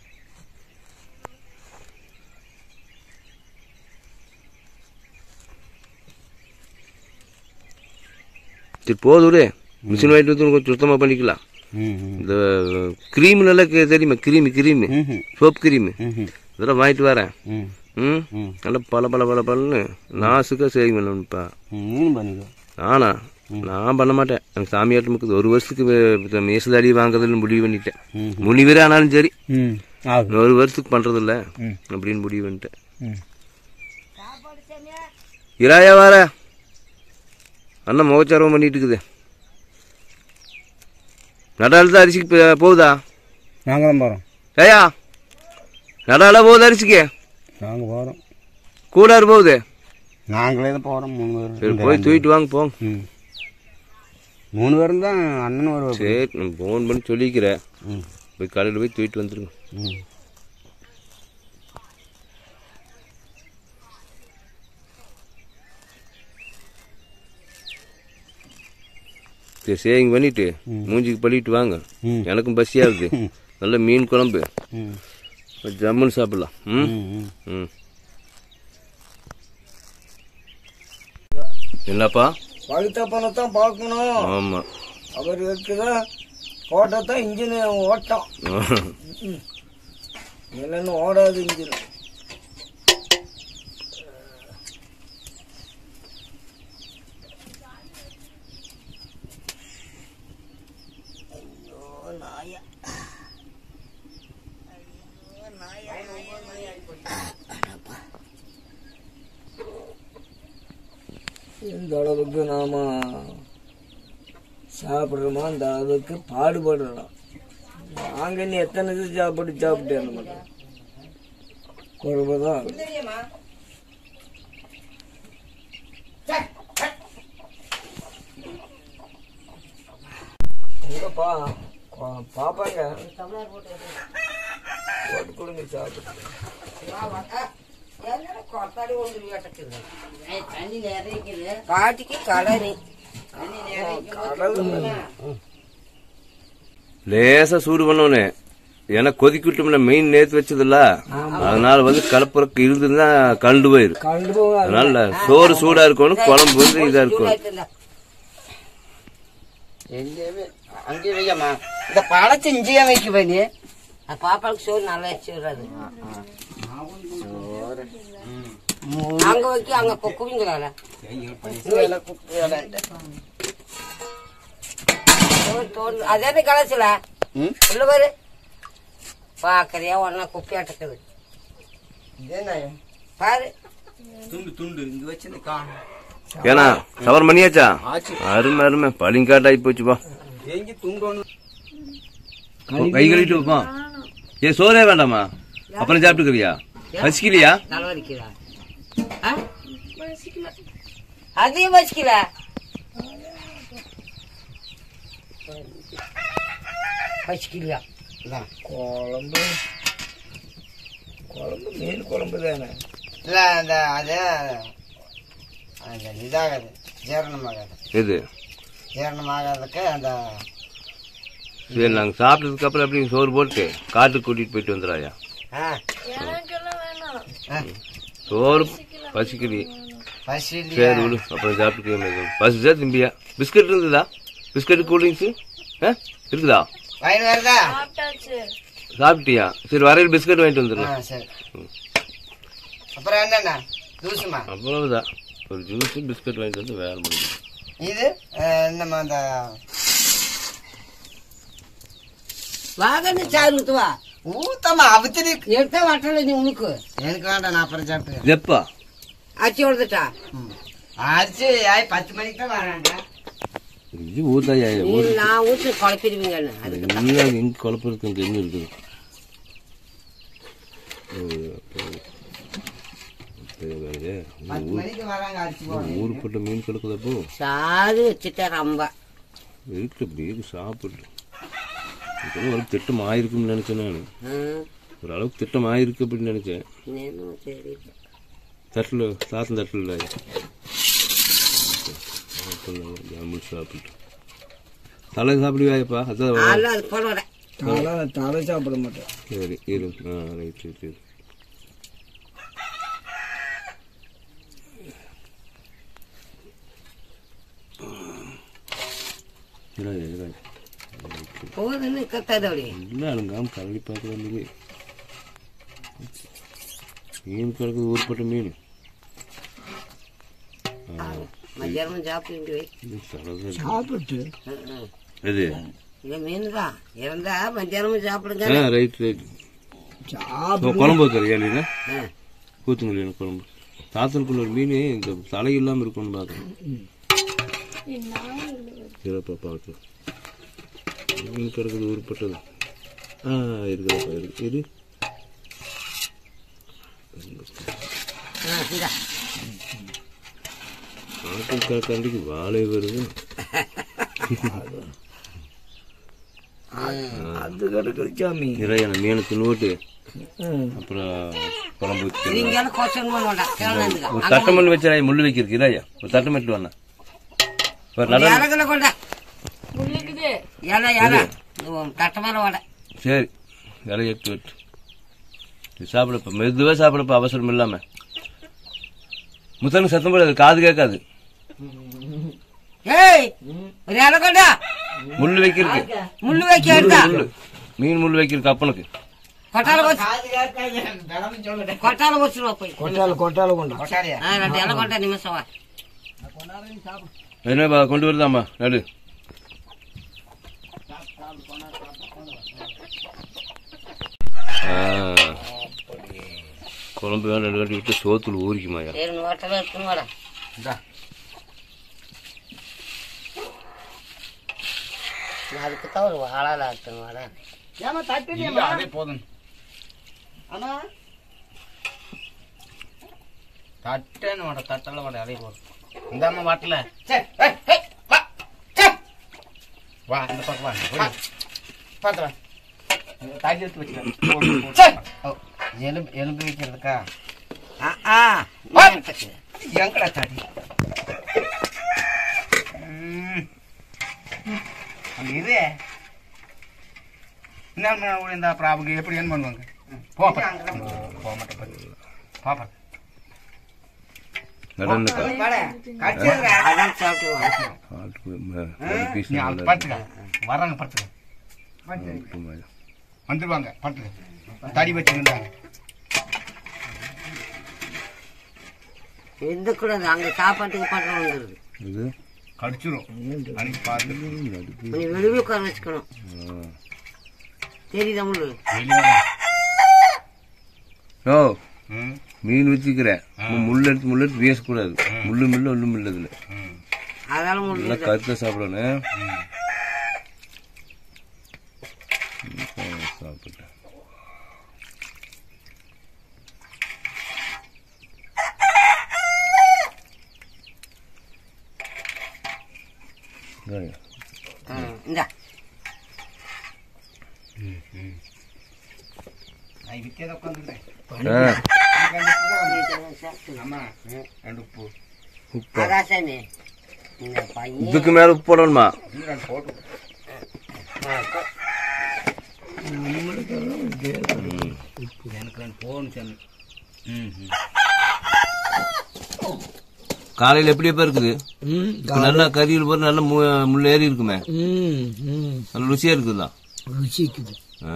சரி போதும் மிஷின் வாங்கிட்டு வந்து கொஞ்சம் சுத்தமாக பண்ணிக்கலாம் ம் ம் இந்த க்ரீம் நல்லா கே- தெரியுமா க்ரீமு க்ரீமு ம் சோப் க்ரீமு ம் இதெல்லாம் வாங்கிட்டு வரேன் ம் ம் ம் நல்லா பல பல பல பலன்னு நாசுக்காக சேவிங் பண்ணணும்ப்பா ம் நீனும் பண்ணிக்கோ ஆனா நான் பண்ண மாட்டேன் எனக்கு சாமியாட்டம் இருக்குது ஒரு வருஷத்துக்கு மேசதாடி வாங்குறதுன்னு முடிவு பண்ணிட்டேன் ம் முனிவரே ஆனாலும் சரி ம் ஆகும் இன்னும் ஒரு வருஷத்துக்கு பண்றது இல்ல ம். அப்படின்னு முடிவு பண்ணிட்டேன் ம் இராயா வார அண்ணன் முகச்சாரம் பண்ணிட்டு இருக்குது நடால தான் அரிசிக்கு போ- போகுதா நாங்கள் தான் போகிறோம் ஏயா நடால போகுது அரிசிக்கு நாங்கள் போகிறோம் கூடாரு போகுது நாங்களே தான் போகிறோம் மூணு பேர் சரி போய் தூக்கிட்டு வாங்க போங்க ம் மூணு பேரும் தான் அண்ணன் வருவார் சரி நான் ஃபோன் பண்ணி சொல்லிக்கிறேன் ம் போய் காலையில் போய் தூக்கிட்டு வந்துருங்க ம் சரி சேவிங் பண்ணிட்டு மூஞ்சிக்கு பள்ளிட்டு வாங்க ம். எனக்கும் பசியாகுது நல்ல மீன் குழம்பு ம் ஜம்முன்னு சாப்பிடலாம் ம் ம் ம் ம் என்னப்பா பழுத்த பணத்தான் பார்க்கணும் ஆமாம் அவர் இருக்குதான் போட்டால் தான் இன்ஜின் ஓட்டம் இல்லைன்னு ஓடாது இன்ஜின் இந்த அளவுக்கு நாம சாப்பிட்றோமோ அந்த அளவுக்கு பாடுபடுறோம் நாங்க இன்னும் எத்தனை இது சாப்பிட்டு சாப்பிட்டு என்ன பண்றோம் குழம்பு தான் தெரியுமா எங்கப்பா பா- பாப்பாங்க போட்டு கொடுங்க சாப்பிட்டு கொத்தாடி ஒன்று கேட்டுக்குது பாட்டிக்கு கடனி லேசா சூடு பண்ணோன்னு ஏன்னா கொதிக்கிட்டோம்ல மெயின் நேத்து வச்சதில்ல அதனால வந்து கலப்புறக்கு இருந்துன்னா கண்டு போயிரு கண்டு போக அதனால சோறு சூடா இருக்கணும் குழம்பு வந்து இதா இருக்கும் எங்கேயுமே அங்கேயே வைக்கம்மா இந்த பழத்தை இங்கேயே வைக்க வேண்டிய பாப்பாவுக்கு சோறு நல்லா வச்சு விடுறது அங்க வைக்க அங்க குக்குவீங்களால அதே கலசல உள்ள பாரு பாக்கறியா ஒன்னா குப்பியாட்டுக்குது பாரு துண்டு துண்டு இங்க வச்சு காணும் ஏன்னா சவர் பண்ணியாச்சா அருமை அருமை பளிங்காட்டாகி போச்சுப்பா எங்க துண்டு கை கழுவிட்டு வைப்போம் ஏன் சோறே வேண்டாமா அப்புறம் சாப்பிட்டுக்கிறியா பசிக்கலையா தலைவலிக்குதா ஆ? அதையும் வச்சுக்கல வச்சுக்கலையா குழம்பு குழம்பு மீன் குழம்பு தானே இல்ல அந்த அது அந்த இதாகாது ஜீரணமாகாது எது ஜீரணமாகாததுக்கு அந்த சரி நாங்க சாப்பிட்டதுக்கு அப்புறம் எப்படி சோறு போட்டு காட்டுக்கு கூட்டிட்டு போயிட்டு வந்துடாயா ஆ, எனக்கெல்லாம் வேணாம் ஆ, சோறு பசிக்கலி பசி இல்லையா சரி விடு அப்புறம் சாப்பிட்டுக்க பசிச்சா திம்பியா பிஸ்கட் இருந்ததா பிஸ்கட் கூல்ட்ரிங்க்ஸ் இருக்குதா வயிறு வருதா சாப்பிட்டாச்சு சாப்பிட்டியா சரி வரையில் பிஸ்கட் வாங்கிட்டு ஆ, வந்துடுறேன் சரி அப்புறம் என்னண்ணா தூசுமா அவ்வளவுதான் ஒரு ஜூஸ் பிஸ்கட் வாங்கிட்டு வந்து வேலை முடியும் இது அஹ், நம்ம அந்த வாகன சாறு ஊத்துவா ஊத்தமா அவத்திரி எடுத்த வாட்டல நீ உனக்கு எனக்கு வேண்டாம் நான் அப்புறம் சாப்பிட்டு எப்பா அரிசி கொடுத்துட்டா அரிசி ஆய் பத்து மணிக்கு தான் வராங்க இது ஊத்தாயா நீ நான் ஊற்றி குழப்பிடுவீங்க அதுக்கு எங்க குழப்பம் இருக்கு எங்க இருக்குது பத்து மணிக்கு வராங்க அரிசி போட ஊருப்பட்ட மீன் கிடக்குதப்போ சாறு வச்சுட்டேன் ரொம்ப இருக்கு அப்படியே சாப்பிட்டு இப்பதான் ஒரு திட்டம் ஆயிருக்கும்னு நினைச்சேன் நான் ம், ஒரு அளவுக்கு திட்டம் ஆயிருக்கு அப்படின்னு நினைச்சேன் என்னமோ தெரியல தட்டில் சாத்தம் தட்டில் இல்லை ஜாமுன் சாப்பிட்டு தலை சாப்பிடுவாயப்பா அதான் அதெல்லாம் அது போட விட தலை தலை சாப்பிட மாட்டேன் சரி இரு ஆ ரைட் ரைட் இரு இரு, இரு. போதுன்னு கத்தாதோடி இல்லை அழுங்காம கரடி பார்க்க வந்தது மீன் கிடக்குது ஊர்பட்ட மீன் மத்தியானம் சாப்பிட்டு வை இது சரதா சாப்பிட்டு ம், ம். எது இது மீன் தான் இருந்தா மத்தியானமும் சாப்பிடுங்க ஆ ரைட் ரைட் சாப்பிட்டு குழம்பு வைக்கிற ஏழினா ஆ. கூத்துங்களி குழம்பு தாத்தனுக்குள்ள ஒரு மீன் இந்த தலை இல்லாமல் இருக்கும்னு பார்க்குறேன் சிறப்பாக பார்க்கலாம் மீன் கிடக்குது உருப்பட்டது ஆ இருக்குதாப்பா இருக்கு இரு ஆ, இந்தா. ஆட்கள் கண்டிக்கு வாழை வருது அது கிடக்குது சாமி நிறைய மீனை தின்னுட்டு ம். அப்புறம் குழம்பு வச்சு நீங்க எல்லாம் கோஷன் பண்ண வேண்டாம் கேளுங்க ஒரு தட்டமல்லி வச்சு முள்ளு வைக்கிறதுக்கு இதாயா ஒரு தட்டமல்லி வேணா ஒரு நல்ல இறகுல கொண்ட முள்ளுக்குது இலை இலை தட்டை மேல வடை சரி இலை எடுத்து விட்டு நீ சாப்பிடப்ப மெதுவாக சாப்பிடப்ப அவசரம் இல்லாம முத்தனுக்கு சத்தம் போடாது காது கேட்காது ஏய் ஒரு இலை கொண்டா முள்ளு வைக்கிறதுக்கு முள்ளு வைக்க எடுத்தா முள்ளு மீன் முள்ளு வைக்கிறதுக்கு அப்பனுக்கு கொட்டால போச்சு கொட்டால போச்சுருவா போய் கொட்டால கொட்டால கொண்டா ஆ, ரெண்டு இலை கொண்டா நிமிஷம் வா என்னப்பா கொண்டு வருதாம்மா நடு ஆ. குழம்பு வேணும் ரெண்டு வாட்டி விட்டு சோத்துல ஊறிக்குமாயா சரி ஹோட்டல இருக்குன்னு வாடா அதுக்கு தான் ஒரு வாழால இருக்குன்னு வாடா அதே போதும் ஆமா தட்டேன்னு மாட்ட தட்டெல்லாம் மாட்ட அலைய போதும் இந்தாம்மா வாட்டல சே ஏய், ஏய், வா சே வா இந்த பக்கம் வா வா பார்த்து வா தாக்கி எடுத்து வச்சுக்க ஓ, எலும்பு எலும்பு வைக்கிறதுக்கா ஆ ஆ வா. நீ எங்கடா தாடி ம். அங்க இரு என்ன இந்த அப்புறம் அவங்க எப்படி என்ன பண்ணுவாங்க போப்பா போக மாட்டேன் பாப்பா நடந்து கடிச்சிருங்க அதான் சாப்பிட்டு வா. பீஸ் நீ அங்க படுத்துக்க வர்றாங்க படுத்துக்க வந்துருவாங்க படுத்துக்க தடி வச்சுருந்தாங்க எந்த கூட அங்க சாப்பாட்டுக்கு பட்டம் வந்துருது இது கடிச்சிரும் அன்னைக்கு பார்த்து கொஞ்சம் வெளியே உட்கார வச்சுக்கணும் தெரியுதா முள்ளு வெளியே ஓ ம் மீன் வச்சுக்கிறேன் முள் எடுத்து முள் எடுத்து வீசக்கூடாது முள்ளு முள்ளு ஒன்றும் இல்லை இதில் ம் அதனால முள்ளு நல்லா கருத்தை சாப்பிடணும் சாப்பிட்டேன் ஆ, இந்தா நான் வித்தியாத உட்காந்துக்கிறேன் ஆ ஆமா ரெண்டு உப்பு உப்பு அதான் சாமி இந்த பையன் இதுக்கு மேல உப்பு போடணுமா இன்னும் ரெண்டு போட்டு ஆ, கொ- எனக்கு ரெண்டு போகணும் சாமி ம் ம் காலையில எப்படி எப்ப இருக்குது இப்ப நல்லா கறியில் போது நல்லா மு- முள் ஏறி இருக்குமே ம் ம் நல்ல ருசியா இருக்குதா ருசிக்குது ஆ,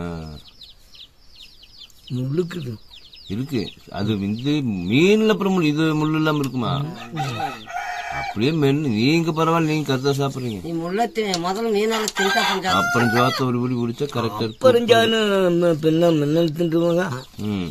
முழுக்குது இருக்கு அது இது மீன்ல அப்புறம் முள் இது முள் இல்லாம இருக்குமா அப்படியே மென்னு நீங்க பரவாயில்ல நீங்க கருத்தா சாப்பிடுறீங்க நீ முள்ள தி- முதல்ல மீனால தின்ட்டா கொஞ்சம் அப்புறம் ஜோத்த ஒரு பிடி குடிச்சா கரெக்டா இருக்கு பறிஞ்சானு பின்ன மின்னல் தின்றுவாங்க ம்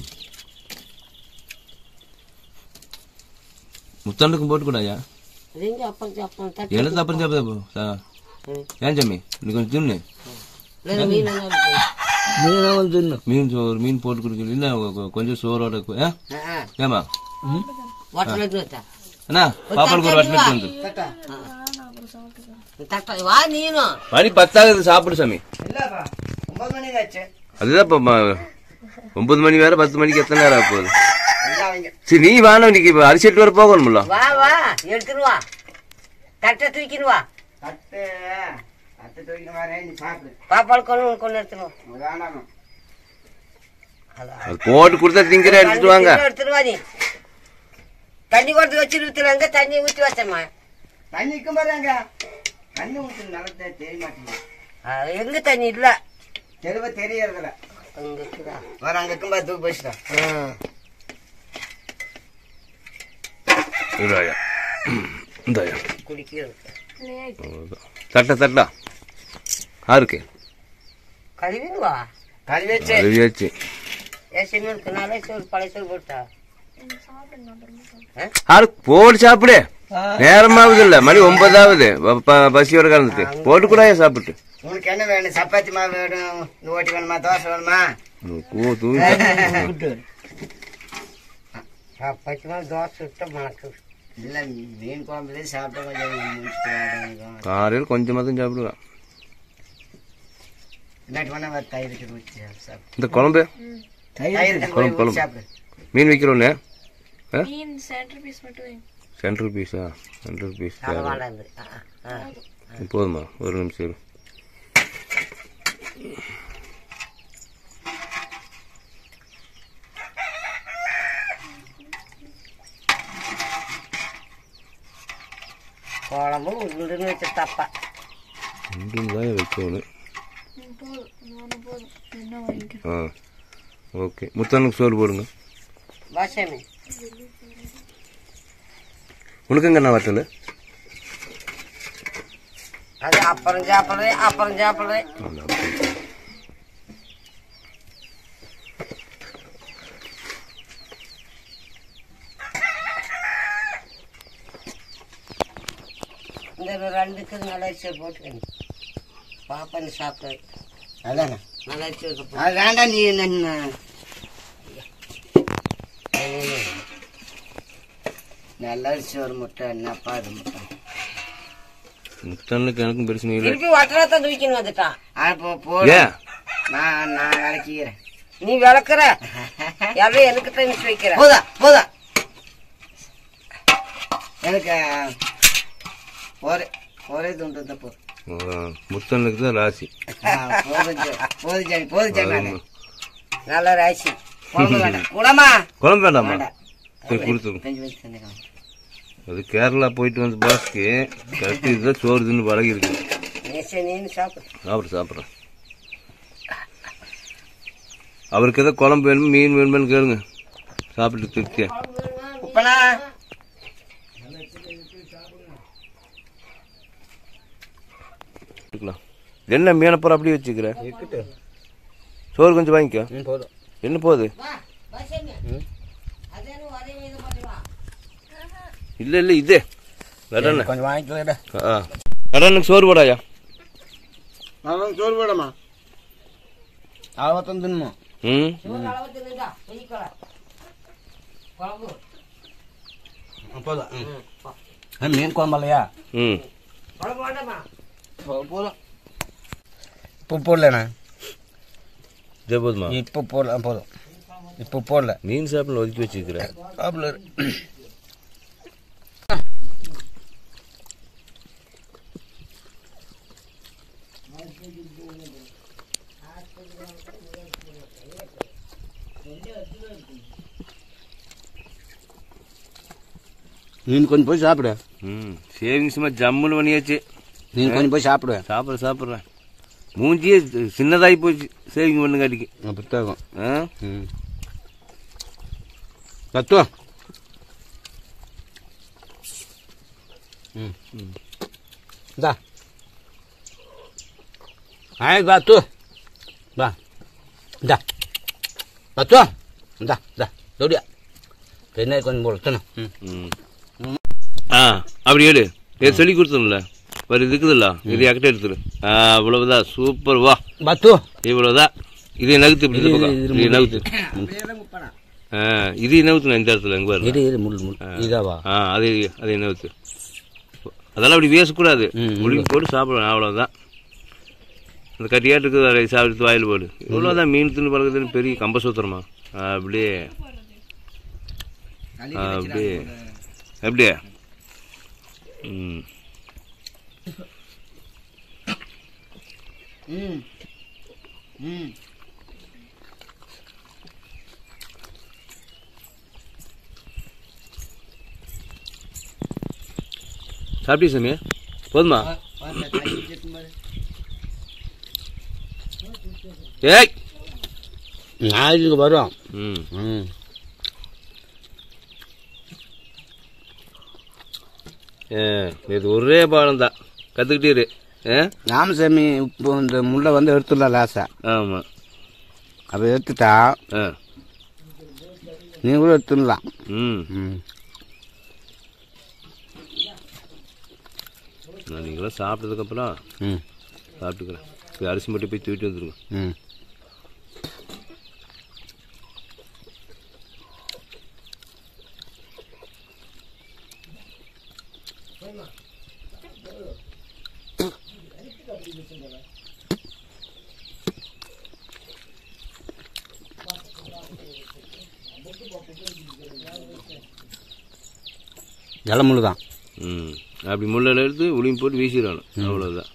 முத்தாண்டுக்கும் போட்டு கூடாயா எங்க அப்புறம் அப்புறம் தட்டி எழுத்து அப்புறம் சாப்பிட ஏன் சாமி நீ கொஞ்சம் தின்னு இல்ல, மீன் எல்லாம் இருக்கு. மீனா வந்து தின்னும். மீன் சோறு மீன் போட்டு கொடுக்கல இல்ல கொ- கொஞ்சம் சோறோட கு- ஆ? ஆ, ஆ. ஏமா வட்டல் எடுத்து வச்சா அண்ணா பாப்பாளுக்கு ஒரு வட்டம் எடுத்து வந்து தட்டா தட்டா வா நீனும் மணி பத்தாவது சாப்பிடு சாமி இல்லப்பா ஒன்பது மணிக்கு ஆச்சு அதுதான் இப்ப ம- ஒன்பது மணி வேற பத்து மணிக்கு எத்தனை நேரம் ஆக போகுது எல்லாம் அவங்க சரி நீ வாணும் இன்னைக்கு இப்ப அரிசி எடுத்து வர போகணும்ல வா வா எடுத்துட்டு வா தட்டை தூக்கின்னு வா தட்டு தட்டு தூக்கிட்டு வரேன் நீ சாப்பிடு பாப்பாளுக்கு ஒன்று உனக்கு ஒன்று எடுத்துட்டு வா வேணாம் அதான். அது போட்டு கொடுத்தா திங்கிற எடுத்துட்டு வாங்க தண்ணி எடுத்துட்டு வா நீ தண்ணி கொடுத்து வச்சு ஊத்துறாங்க தண்ணி ஊற்றி வச்சம்மா தண்ணி இருக்கும் பாருங்க தண்ணி ஊற்று நல்லா தெரிய மாட்டேங்குது எங்க தண்ணி இல்ல தெருவ தெரியறதில்ல அங்க இருக்குதா வர அங்க இருக்கும் பாரு தூக்கி போச்சுட்டா ஆ. இதாயா இந்தாயா குடிக்கிறது அவ்வளவுதான். தட்ட தட்டா ஆருக்கு கழுவின்னு வா கழுவி வச்சு அழுவியாச்சு ஏன் சின்னருக்கு நாளே சோறு பழைய சோறு போட்டா ஆறு போட்டு சாப்பிடு நேரமாவது இல்ல மணி ஒன்பதாவது ப- ப- பசியோட கலந்துட்டு போட்டு கூட சாப்பிட்டு உனக்கு என்ன வேணும் சப்பாத்தி மாவு வேணும் இந்த ஓட்டி வேணுமா தோசை வேணுமா கூ தூவி பத்து நாள் தோசை விட்ட மணக்கு இல்ல மீன் குழம்புலேயே சாப்பிட்டா கொஞ்சம் முடிச்சுட்டு வாங்க. காலையில் கொஞ்சமாக தான் சாப்பிடுவேன் இல்லாட்டி வேணா வேற தயிர் வச்சு ஊற்றி சாப்பிடு இந்த குழம்பு தயிர் குழம்பு, ஊத்தி குழம்பு. சாப்பிடு மீன் வைக்கிறோன்னே மீன் சென்டர் பீஸ் மட்டும் வைங்க. சென்ட்ரல் பீஸா சென்ட்ரல் பீஸ் அதை வேண்டாது ஆ, ஆ. போதுமா ஒரு நிமிஷம் இரு. குழம்பு உருண்டுன்னு வச்ச தப்பா ரெண்டும் தான் வைக்கணும் ம், போதும் இது ஒண்ணு போதும் என்ன வாங்கிக்கிறேன் ஆ ஓகே முத்தானுக்கு சோறு போடுங்க வாசாமி உனக்குங்க நான் வட்டல் அது அப்புறம் சாப்பிட்றேன் அப்புறம் சாப்பிட்றேன் இந்த ஒரு ரெண்டுக்கு நல்லா சோறு போட்டுக்கணும் பாப்பா நீ சாப்பிடு அதானே நல்லா சோறு போட்டு அது வேண்டாம் நீ என்ன நல்ல அரிசி ஒரு முட்டை என்னப்பா அது முட்டை முத்தனுக்கு எனக்கும் பிரச்சனை இல்லை திருப்பி வட்டரத்தை தூக்கின்னு வந்துட்டான் அப்போ போ ஏன் நான் நான் விளக்கிக்கிறேன் நீ விளக்குற எல்லாம் எனக்கு தான் வைக்கிற போதா போதா எனக்கு ஒரே ஒரே துண்டு தான் போ முத்தனுக்கு தான் ராசி போது ஜானி போது ஜானி நல்ல ராசி குழம்பு வேண்டாம் குடமா குழம்பு வேண்டாமா வேண்டாம். சரி கொடுத்துருங்க கொஞ்சம் வச்சு தந்துக்கலாம் அது கேரளா போயிட்டு வந்து பாஸ்க்கு கரெக்டு இதுதான் சோறு தின்னு பழகி இருக்கு சரி நீனு சாப்பிடு சாப்பிட்றேன் சாப்பிட்றேன் அவருக்கு ஏதோ குழம்பு வேணும் மீன் வேணுமான்னு கேளுங்க சாப்பிட்டு திருப்தியா உப்பனா இருக்கலாம் என்ன மீனப்புறம் அப்படியே வச்சுக்கிற சோறு கொஞ்சம் வாங்கிக்கோ போதும் என்ன போகுது இல்ல இல்ல இதே நடன கொஞ்சம் வாங்கிக்கல ஆ நடனுக்கு சோறு போடாயா நான் சோறு போடமா அளவத்தம் தின்னுமா ம் போதும் மீன் குழம்பு இல்லையா ம் போதும் இப்போ போடலண்ணா இதே போதுமா இப்போ போடல போதும் இப்போ போடல மீன் சாப்பிட ஒதுக்கி வச்சுக்கிறேன் சாப்பிடல மீன் கொஞ்சம் போய் சாப்பிடு ம் சேவிங்ஸ்மா ஜம்முன்னு பண்ணியாச்சு மீன் கொஞ்சம் போய் சாப்பிடு சாப்பிட்ற சாப்பிட்றேன் மூஞ்சியே சின்னதாகி போச்சு சேவிங் பண்ணுங்காட்டிக்கு புத்தகம் ஆ ம் தத்துவம் ம் ம் இந்தா ஆய் பாத்து வா இந்தா பத்துவம் இந்தா இந்தா ஜோடியா என்ன கொஞ்சம் போடணும் ம் ம் ஆ அப்படி எடு ஏ சொல்லி கொடுத்தோம்ல ஒரு இது இருக்குதுல்ல இது என்கிட்ட எடுத்துரு ஆ அவ்வளவுதான் சூப்பர் வா பத்து இவ்வளவுதான் இதை நகுத்து இப்படி இந்த இது- பக்கம். இது- இது இதை நகுத்து ஆ இது நகுத்து இந்த இடத்துல எங்க பாரு இரு இரு முள் முள் இதாவா ஆ அது அதை நகுத்து அதெல்லாம் அப்படி வேசக்கூடாது ம், முழுங்கி போட்டு சாப்பிடணும் அவ்வளோதான் அந்த கட்டியாட்டு இருக்குது அதை சாப்பிட்டு வாயில் போடு இவ்வளோதான் மீன் தின்னு பழகுதுன்னு பெரிய கம்பசூத்திரமா அப்படியே ஆ, அப்படியே அப்படியே ம் ம் ம் சாப்பிட்டீங்க சாமி போதுமா ஏய் நாளைக்கு வரும் ம் ம் ஏ, இது ஒரே பாடம் தான் கற்றுக்கிட்டே இரு ஆ ராமசாமி இப்போ இந்த முள்ளை வந்து எடுத்துடலாம் லாசா ஆமாம் அதை எடுத்துட்டா ஆ நீ கூட எடுத்துடலாம் ம் ம் நான் நீங்களாம் சாப்பிட்டதுக்கப்புறம் ம் சாப்பிட்டுக்கிறேன் போய் அரிசி மட்டும் போய் தூக்கிட்டு வந்துருங்க ம் இலை முள்ளு தான் ம் அப்படி முள்ளில் எடுத்து உளியும் போட்டு வீசிடணும் அவ்வளோதான்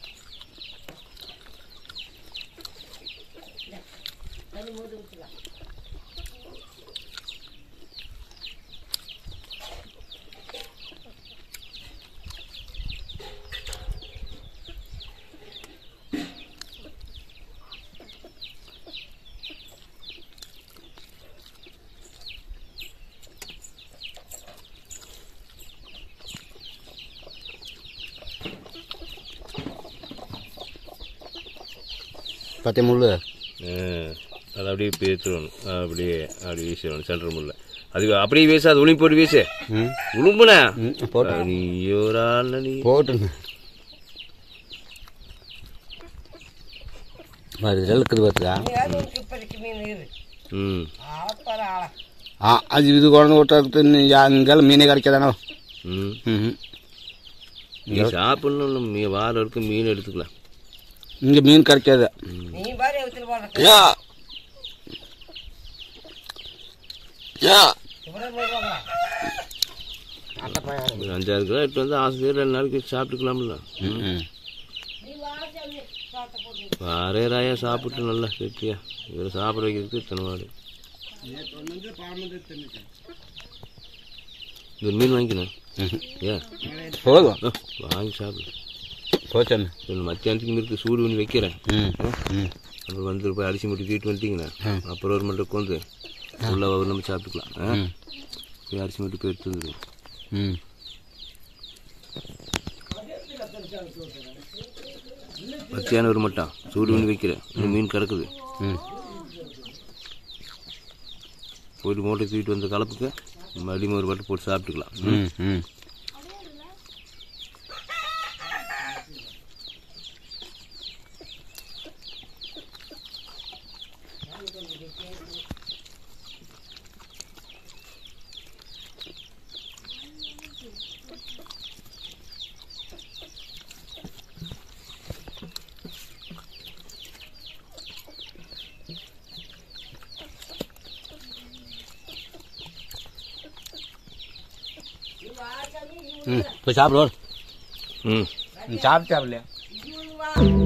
பச்சை முள்ளு ஆ, அதை அப்படியே பேத்துடணும் அப்படியே அப்படி வீசிடணும் சென்டர் முள்ள அது அப்படியே வீச அது உளியும் போட்டு வீசு ம் உளும்புனே ம் போட்டு நீ ஒரு ஆள் நீ போட்டுங்க அது இழுக்குது பார்த்துக்கா இப்போதைக்கு மீன் இரு ம் ஆளப்பாரு ஆள ஆ அது இது குழந்தை விட்டாக்கு அங்கெல்லாம் மீனே கிடைக்காதானோ ம் ம் நீ சாப்பிடணும் மீ வாரம் இருக்கு மீன் எடுத்துக்கலாம் இங்கே மீன் கிடைக்காது நீ பாரு எடுத்துட்டு போற யா யா ஒரு அஞ்சாறு கிலோ எடுத்து வந்து ஆசிரியர் ரெண்டு நாளைக்கு சாப்பிட்டுக்கலாம்ல ம் ம் வாரே ராயா சாப்பிட்டு நல்லா கெட்டியா இவரை சாப்பிட வைக்கிறதுக்கு இத்தனை மாடு இந்த மீன் வாங்கிக்கணும் ஏன் போதும் ஆ, வாங்கி சாப்பிடு போச்சாமி சரி, மத்தியானத்துக்கு இருக்கு சூடு பண்ணி வைக்கிறேன் ம் ம் அப்புறம் வந்து போய் அரிசி மட்டும் வீட்டு வந்துட்டீங்கன்னா அப்புறம் ஒரு மட்டும் கொண்டு உள்ள ஒரு நம்ம சாப்பிட்டுக்கலாம் ஆ? ம். போய் அரிசி மட்டும் போய் எடுத்து வந்துடுங்க ம் மத்தியானம் ஒரு மட்டும் சூடு பண்ணி வைக்கிறேன் இந்த மீன் கிடக்குது ம் போயிட்டு மூட்டை தூக்கிட்டு வந்த கலப்புக்கு மறுபடியும் ஒரு மட்டும் போட்டு சாப்பிட்டுக்கலாம் ம் ம் ம் போய் சாப்பிடுவோம் ம் சாப்பிட்டு சாப்பிடலையா